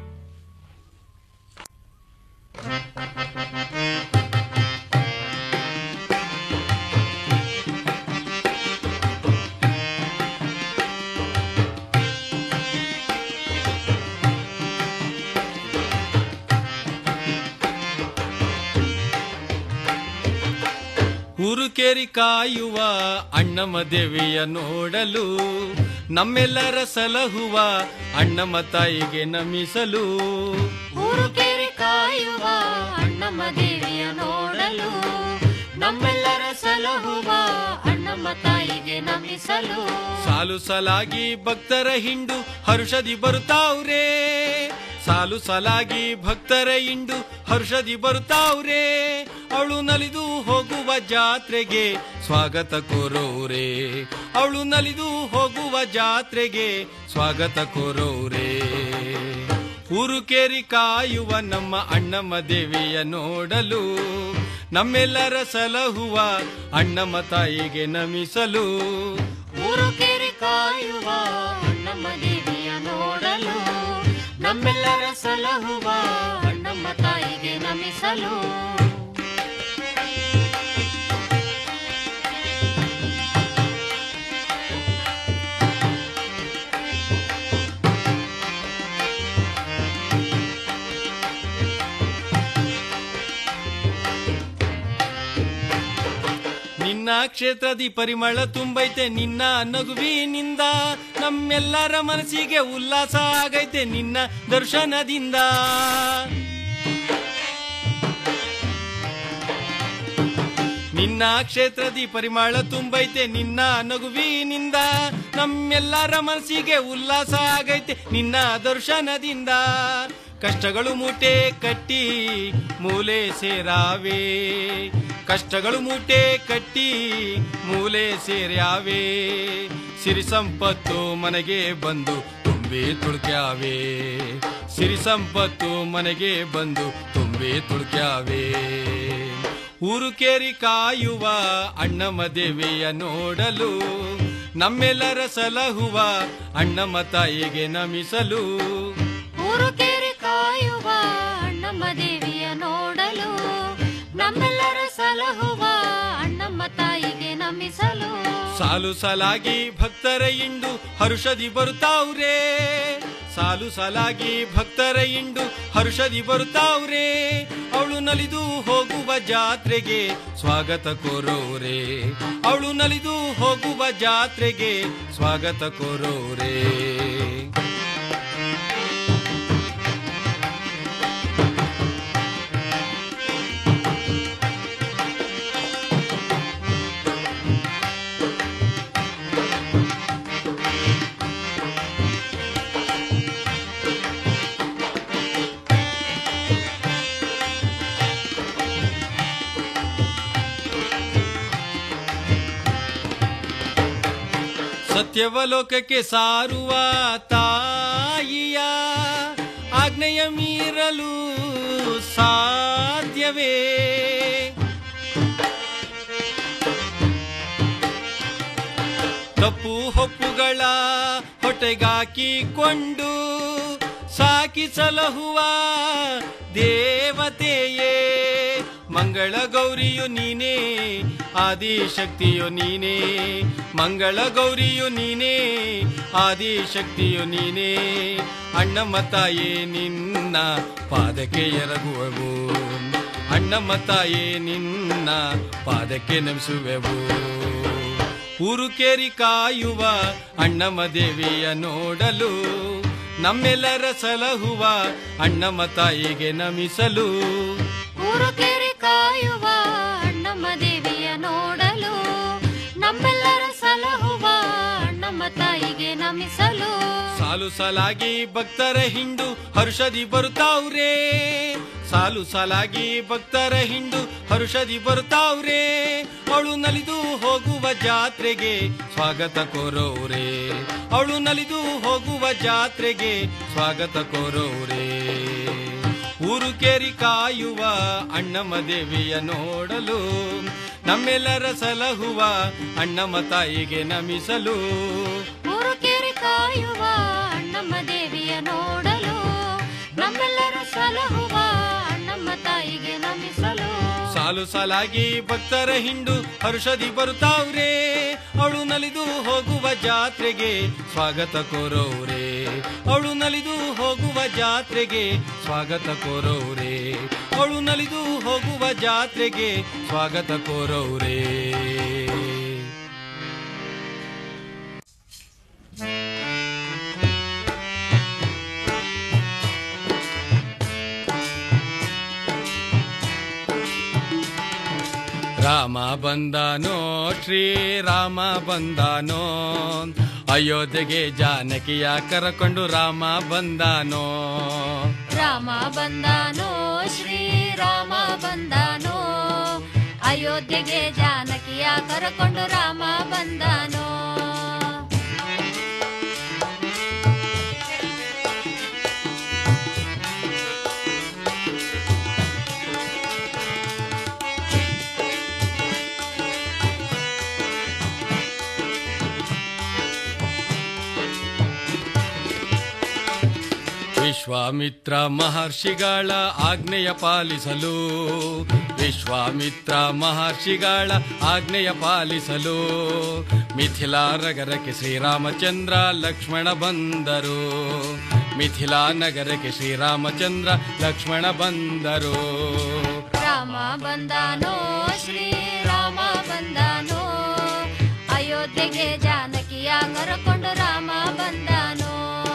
ಊರು ಕೇರಿ ಕಾಯುವ ಅಣ್ಣಮ್ಮ ದೇವಿಯ ನೋಡಲು ನಮ್ಮೆಲ್ಲರ ಸಲಹುವ ಅಣ್ಣಮ್ಮ ತಾಯಿಗೆ ನಮಿಸಲು ಊರು ಕೇರಿ ಕಾಯುವ ಅಣ್ಣಮ್ಮ ದೇವಿಯ ನೋಡಲು ನಮ್ಮೆಲ್ಲರ ಸಲಹುವ ಅಣ್ಣಮ್ಮ ತಾಯಿಗೆ ನಮಿಸಲು ಸಾಲು ಸಲಾಗಿ ಭಕ್ತರ ಹಿಂಡು ಹರುಷದಿ ಬರುತ್ತಾವ್ರೆ ಸಾಲು ಸಲಾಗಿ ಭಕ್ತರ ಇಂಡು ಹರ್ಷದಿ ಬರುತ್ತಾವ್ರೆ ಅವಳು ನಲಿದು ಹೋಗುವ ಜಾತ್ರೆಗೆ ಸ್ವಾಗತ ಕೋರೋರೆ ಅವಳು ನಲಿದು ಹೋಗುವ ಜಾತ್ರೆಗೆ ಸ್ವಾಗತ ಕೋರೋರೆ ಊರು ಕೇರಿ ಕಾಯುವ ನಮ್ಮ ಅಣ್ಣಮ್ಮ ದೇವಿಯ ನೋಡಲು ನಮ್ಮೆಲ್ಲರ ಸಲಹುವ ಅಣ್ಣಮ್ಮ ತಾಯಿಗೆ ನಮಿಸಲು ಊರು ಕೇರಿ ಕಾಯುವ ಅಣ್ಣಮ್ಮ ದೇವಿಯ ನೋಡಲು ನಮ್ಮೆಲ್ಲರ ಸಲಹುವ ಅಣ್ಣಮ್ಮ ತಾಯಿಗೆ ನಮಿಸಲು ನಿನ್ನ ಕ್ಷೇತ್ರದಿ ಪರಿಮಳ ತುಂಬೈತೆ ನಿನ್ನ ನಗುವಿನಿಂದ ನಮ್ಮೆಲ್ಲರ ಮನಸ್ಸಿಗೆ ಉಲ್ಲಾಸ ಆಗೈತೆ ನಿನ್ನ ದರ್ಶನದಿಂದ ನಿನ್ನ ಕ್ಷೇತ್ರದಿ ಪರಿಮಳ ತುಂಬೈತೆ ನಿನ್ನ ನಗುವಿನಿಂದ ನಮ್ಮೆಲ್ಲರ ಮನಸ್ಸಿಗೆ ಉಲ್ಲಾಸ ಆಗೈತೆ ನಿನ್ನ ದರ್ಶನದಿಂದ ಕಷ್ಟಗಳು ಮೂಟೆ ಕಟ್ಟಿ ಮೂಲೆ ಸೇರಾವೆ ಕಷ್ಟಗಳು ಮೂಟೆ ಕಟ್ಟಿ ಮೂಲೆ ಸೇರ್ಯಾವೆ ಸಿರಿ ಸಂಪತ್ತು ಮನೆಗೆ ಬಂದು ತುಂಬಿ ತುಳ್ಕ್ಯಾವೆ ಸಿರಿ ಸಂಪತ್ತು ಮನೆಗೆ ಬಂದು ತುಂಬಿ ತುಳ್ಕ್ಯಾವೆ ಊರು ಕೇರಿ ಕಾಯುವ ಅಣ್ಣಮ್ಮ ದೇವಿಯ ನೋಡಲು ನಮ್ಮೆಲ್ಲರ ಸಲಹುವ ಅಣ್ಣಮ್ಮ ತಾಯಿಗೆ ನಮಿಸಲು ಊರು ಕೇರಿ ಕಾಯುವ ಅಣ್ಣಮ್ಮ ದೇವಿಯ ನೋಡಲು ನಮ್ಮೆಲ್ಲರ ಸಲಹುವ ಅಣ್ಣಮ್ಮ ತಾಯಿಗೆ ನಮಿಸಲು ಸಾಲು ಸಲಾಗಿ ಭಕ್ತರ ಇಂಡು ಹರುಷದಿ ಬರುತ್ತಾವ್ರೆ ಸಾಲು ಸಲಾಗಿ ಭಕ್ತರ ಇಂಡು ಹರುಷದಿ ಬರುತ್ತಾವ್ರೆ ಅವಳು ನಲಿದು ಹೋಗುವ ಜಾತ್ರೆಗೆ ಸ್ವಾಗತ ಕೋರೋರೆ ಅವಳು ನಲಿದು ಹೋಗುವ ಜಾತ್ರೆಗೆ ಸ್ವಾಗತ ಕೋರೋರೆ ಸತ್ಯವಲೋಕಕ್ಕೆ ಸಾರುವ ತಾಯಿಯ ಆಜ್ಞೆಯ ಮೀರಲು ಸಾಧ್ಯವೇ ತಪ್ಪು ಹೊಪ್ಪುಗಳ ಹೊಟ್ಟೆಗಾಕಿಕೊಂಡು ಸಾಕಿ ಸಲಹುವ ದೇವತೆಯೇ ಮಂಗಳ ಗೌರಿಯು ನೀನೇ ಆದಿಶಕ್ತಿಯು ನೀನೇ ಮಂಗಳ ಗೌರಿಯು ನೀನೇ ಆದಿಶಕ್ತಿಯು ನೀನೇ ಅಣ್ಣಮ್ಮ ತಾಯೇ ನಿನ್ನ ಪಾದಕ್ಕೆ ಎರಗುವೆವು ಅಣ್ಣಮ್ಮ ತಾಯೇ ನಿನ್ನ ಪಾದಕ್ಕೆ ನಮಿಸುವೆವು ಊರು ಕೇರಿ ಕಾಯುವ ಅಣ್ಣಮ್ಮ ದೇವಿಯ ನೋಡಲು ನಮ್ಮೆಲ್ಲರ ಸಲಹುವ ಅಣ್ಣಮ್ಮ ತಾಯಿಗೆ ನಮಿಸಲು ಊರು ಕೇರಿ ಕಾಯುವ ಅಣ್ಣಮ್ಮ ದೇವಿಯ ನೋಡಲು ನಮ್ಮೆಲ್ಲರ ಸಲಹುವ ಅಣ್ಣಮ್ಮ ತಾಯಿಗೆ ನಮಿಸಲು ಸಾಲು ಸಾಲಾಗಿ ಭಕ್ತರ ಹಿಂಡು ಹರುಷದಿ ಬರುತ್ತಾವ್ರೆ ಸಾಲು ಸಾಲಾಗಿ ಭಕ್ತರ ಹಿಂಡು ಹರುಷದಿ ಬರುತ್ತಾವ್ರೆ ಅವಳು ನಲಿದು ಹೋಗುವ ಜಾತ್ರೆಗೆ ಸ್ವಾಗತ ಕೋರೋರೆ ಅವಳು ನಲಿದು ಹೋಗುವ ಜಾತ್ರೆಗೆ ಸ್ವಾಗತ ಕೋರೋರೆ ಊರು ಕೇರಿ ಕಾಯುವ ಅಣ್ಣಮ್ಮ ದೇವಿಯ ನೋಡಲು ನಮ್ಮೆಲ್ಲರ ಸಲಹುವ ಅಣ್ಣಮ್ಮ ತಾಯಿಗೆ ನಮಿಸಲು ಊರು ಕೇರಿ ಕಾಯುವ ಅಣ್ಣಮ್ಮ ದೇವಿಯ ನೋಡಲು ನಮ್ಮೆಲ್ಲರ ಸಲಹುವ ಅಣ್ಣಮ್ಮ ತಾಯಿಗೆ ನಮಿಸಲು ಸಾಲು ಸಾಲು ಸಾಲಾಗಿ ಭಕ್ತರ ಹಿಂಡು ಹರುಷದಿ ಬರುತ್ತಾವ್ರೆ ಅವಳು ನಲಿದು ಹೋಗುವ ಜಾತ್ರೆಗೆ ಸ್ವಾಗತ ಕೋರೋವ್ರೆ ಅವಳು ನಲಿದು ಹೋಗುವ ಜಾತ್ರೆಗೆ ಸ್ವಾಗತ ಕೋರೋವ್ರೆ ಅವಳು ನಲಿದು ಹೋಗುವ ಜಾತ್ರೆಗೆ ಸ್ವಾಗತ ಕೋರೋವ್ರೆ ರಾಮ ಬಂದನೋ ಶ್ರೀರಾಮ ಬಂದನೋ ಅಯೋಧ್ಯೆಗೆ ಜಾನಕಿಯ ಕರಕೊಂಡು ರಾಮ ಬಂದನೋ ರಾಮ ಬಂದಾನೋ ಶ್ರೀರಾಮ ಬಂದಾನೋ ಅಯೋಧ್ಯೆಗೆ ಜಾನಕಿಯ ಕರಕೊಂಡು ರಾಮ ಬಂದಾನೋ ವಿಶ್ವಾಮಿತ್ರ ಮಹರ್ಷಿಗಳ ಆಜ್ಞೆಯ ಪಾಲಿಸಲು ವಿಶ್ವಾಮಿತ್ರ ಮಹರ್ಷಿಗಳ ಆಜ್ಞೆಯ ಪಾಲಿಸಲು ಮಿಥಿಲಾ ನಗರಕ್ಕೆ ಶ್ರೀರಾಮಚಂದ್ರ ಲಕ್ಷ್ಮಣ ಬಂದರು ಮಿಥಿಲಾ ನಗರಕ್ಕೆ ಶ್ರೀರಾಮಚಂದ್ರ ಲಕ್ಷ್ಮಣ ಬಂದರು ರಾಮ ಬಂದಾನೋ ಶ್ರೀರಾಮ ಬಂದಾನೋ ಅಯೋಧ್ಯೆಗೆ ಜಾನಕಿಯ ಕರಕೊಂಡು ರಾಮ ಬಂದಾನೋ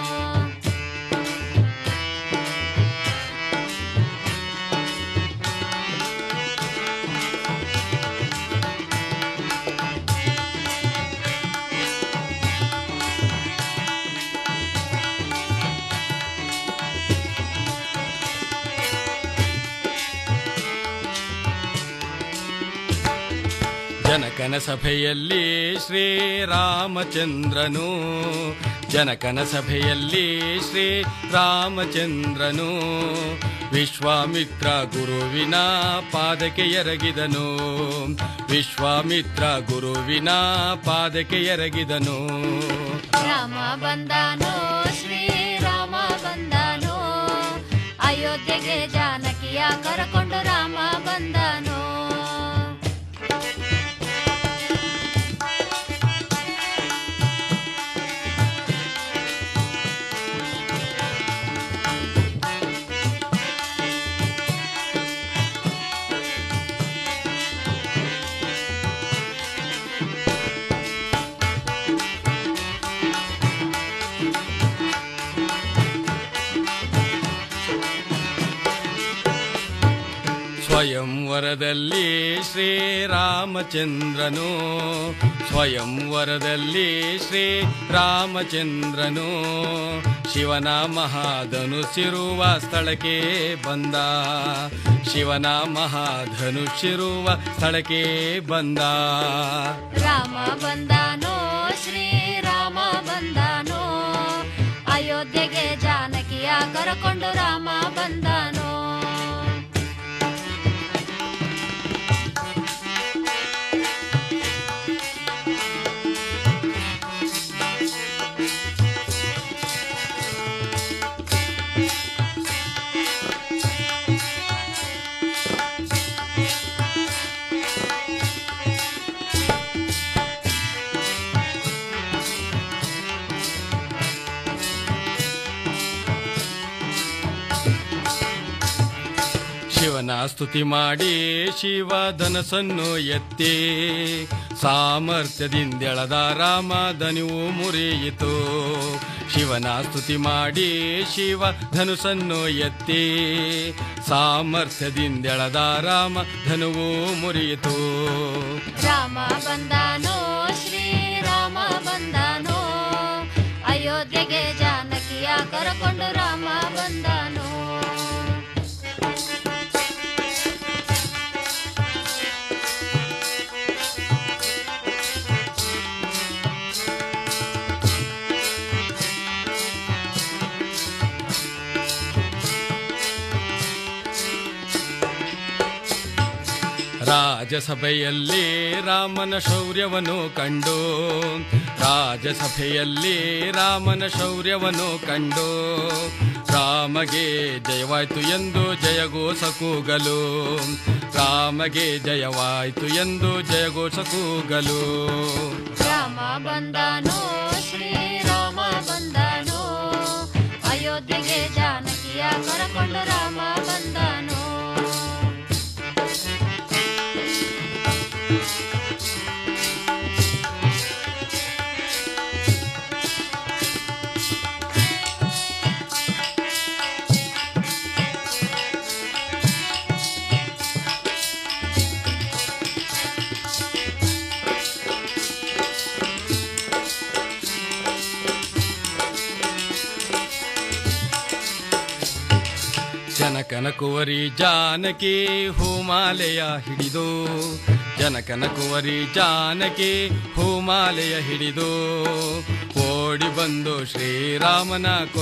ಜನಕನ ಸಭೆಯಲ್ಲಿ ಶ್ರೀರಾಮಚಂದ್ರನು ಜನಕನ ಸಭೆಯಲ್ಲಿ ಶ್ರೀರಾಮಚಂದ್ರನು ವಿಶ್ವಾಮಿತ್ರ ಗುರುವಿನ ಪಾದಕ್ಕೆ ಎರಗಿದನು ವಿಶ್ವಾಮಿತ್ರ ಗುರುವಿನ ಪಾದಕ್ಕೆ ಎರಗಿದನು ರಾಮ ಬಂದಾನೋ ಶ್ರೀರಾಮ ಬಂದಾನೋ ಅಯೋಧ್ಯೆಗೆ ಜಾನಕಿಯ ಕರಕೊಂಡು ರಾಮ ಬಂದಾನೋ ಸ್ವಯಂವರದಲ್ಲಿ ಶ್ರೀರಾಮಚಂದ್ರನು ಸ್ವಯಂವರದಲ್ಲಿ ಶ್ರೀರಾಮಚಂದ್ರನು ಶಿವನ ಮಹಾಧನುಸಿರುವ ಸ್ಥಳಕ್ಕೆ ಬಂದ ಶಿವನ ಮಹಾಧನುಷಿರುವ ಸ್ಥಳಕ್ಕೆ ಬಂದ ರಾಮ ಬಂದಾನೋ ಶ್ರೀರಾಮ ಬಂದಾನೋ ಅಯೋಧ್ಯೆಗೆ ಜಾನಕಿಯ ಕರಕೊಂಡು ರಾಮ ಬಂದಾನೋ ಶಿವನ ಸ್ತುತಿ ಮಾಡಿ ಶಿವ ಧನಸನ್ನು ಎತ್ತಿ ಸಾಮರ್ಥ್ಯದಿಂದೆಳದ ರಾಮ ದನಿವು ಮುರಿಯಿತು ಶಿವನ ಸ್ತುತಿ ಮಾಡಿ ಶಿವ ಧನುಸನ್ನು ಎತ್ತಿ ಸಾಮರ್ಥ್ಯದಿಂದೆಳದ ರಾಮ ಧನುವು ಮುರಿಯಿತು ರಾಮ ಬಂದಾನೋ ಶ್ರೀರಾಮ ಬಂದಾನೋ ಅಯೋಧ್ಯೆಗೆ ಜಾನಕಿಯ ಕರಕೊಂಡು ರಾಮ ಬಂದಾನೋ ರಾಜಸಭೆಯಲ್ಲಿ ರಾಮನ ಶೌರ್ಯವನ್ನು ಕಂಡು ರಾಜಸಭೆಯಲ್ಲಿ ರಾಮನ ಶೌರ್ಯವನ್ನು ಕಂಡು ರಾಮಗೆ ಜಯವಾಯ್ತು ಎಂದು ಜಯಘೋಷ ಕೂಗಲು ರಾಮಗೆ ಜಯವಾಯ್ತು ಎಂದು ಜಯಘೋಷ ಕೂಗಲು ರಾಮ ಬಂದನೋ ಶ್ರೀರಾಮ ಬಂದನೋ ಅಯೋಧ್ಯೆಗೆ ಜಾನಕಿಯ ಕರಕೊಂಡು ರಾಮ ಬಂದನೋ ಜನಕನ ಕುವರಿ ಜಾನಕಿ ಹೂಮಾಲೆಯ ಹಿಡಿದು ಜನಕನ ಕುವರಿ ಜಾನಕಿ ಹೂಮಾಲೆಯ ಹಿಡಿದು ಓಡಿ ಬಂದು ಶ್ರೀರಾಮನ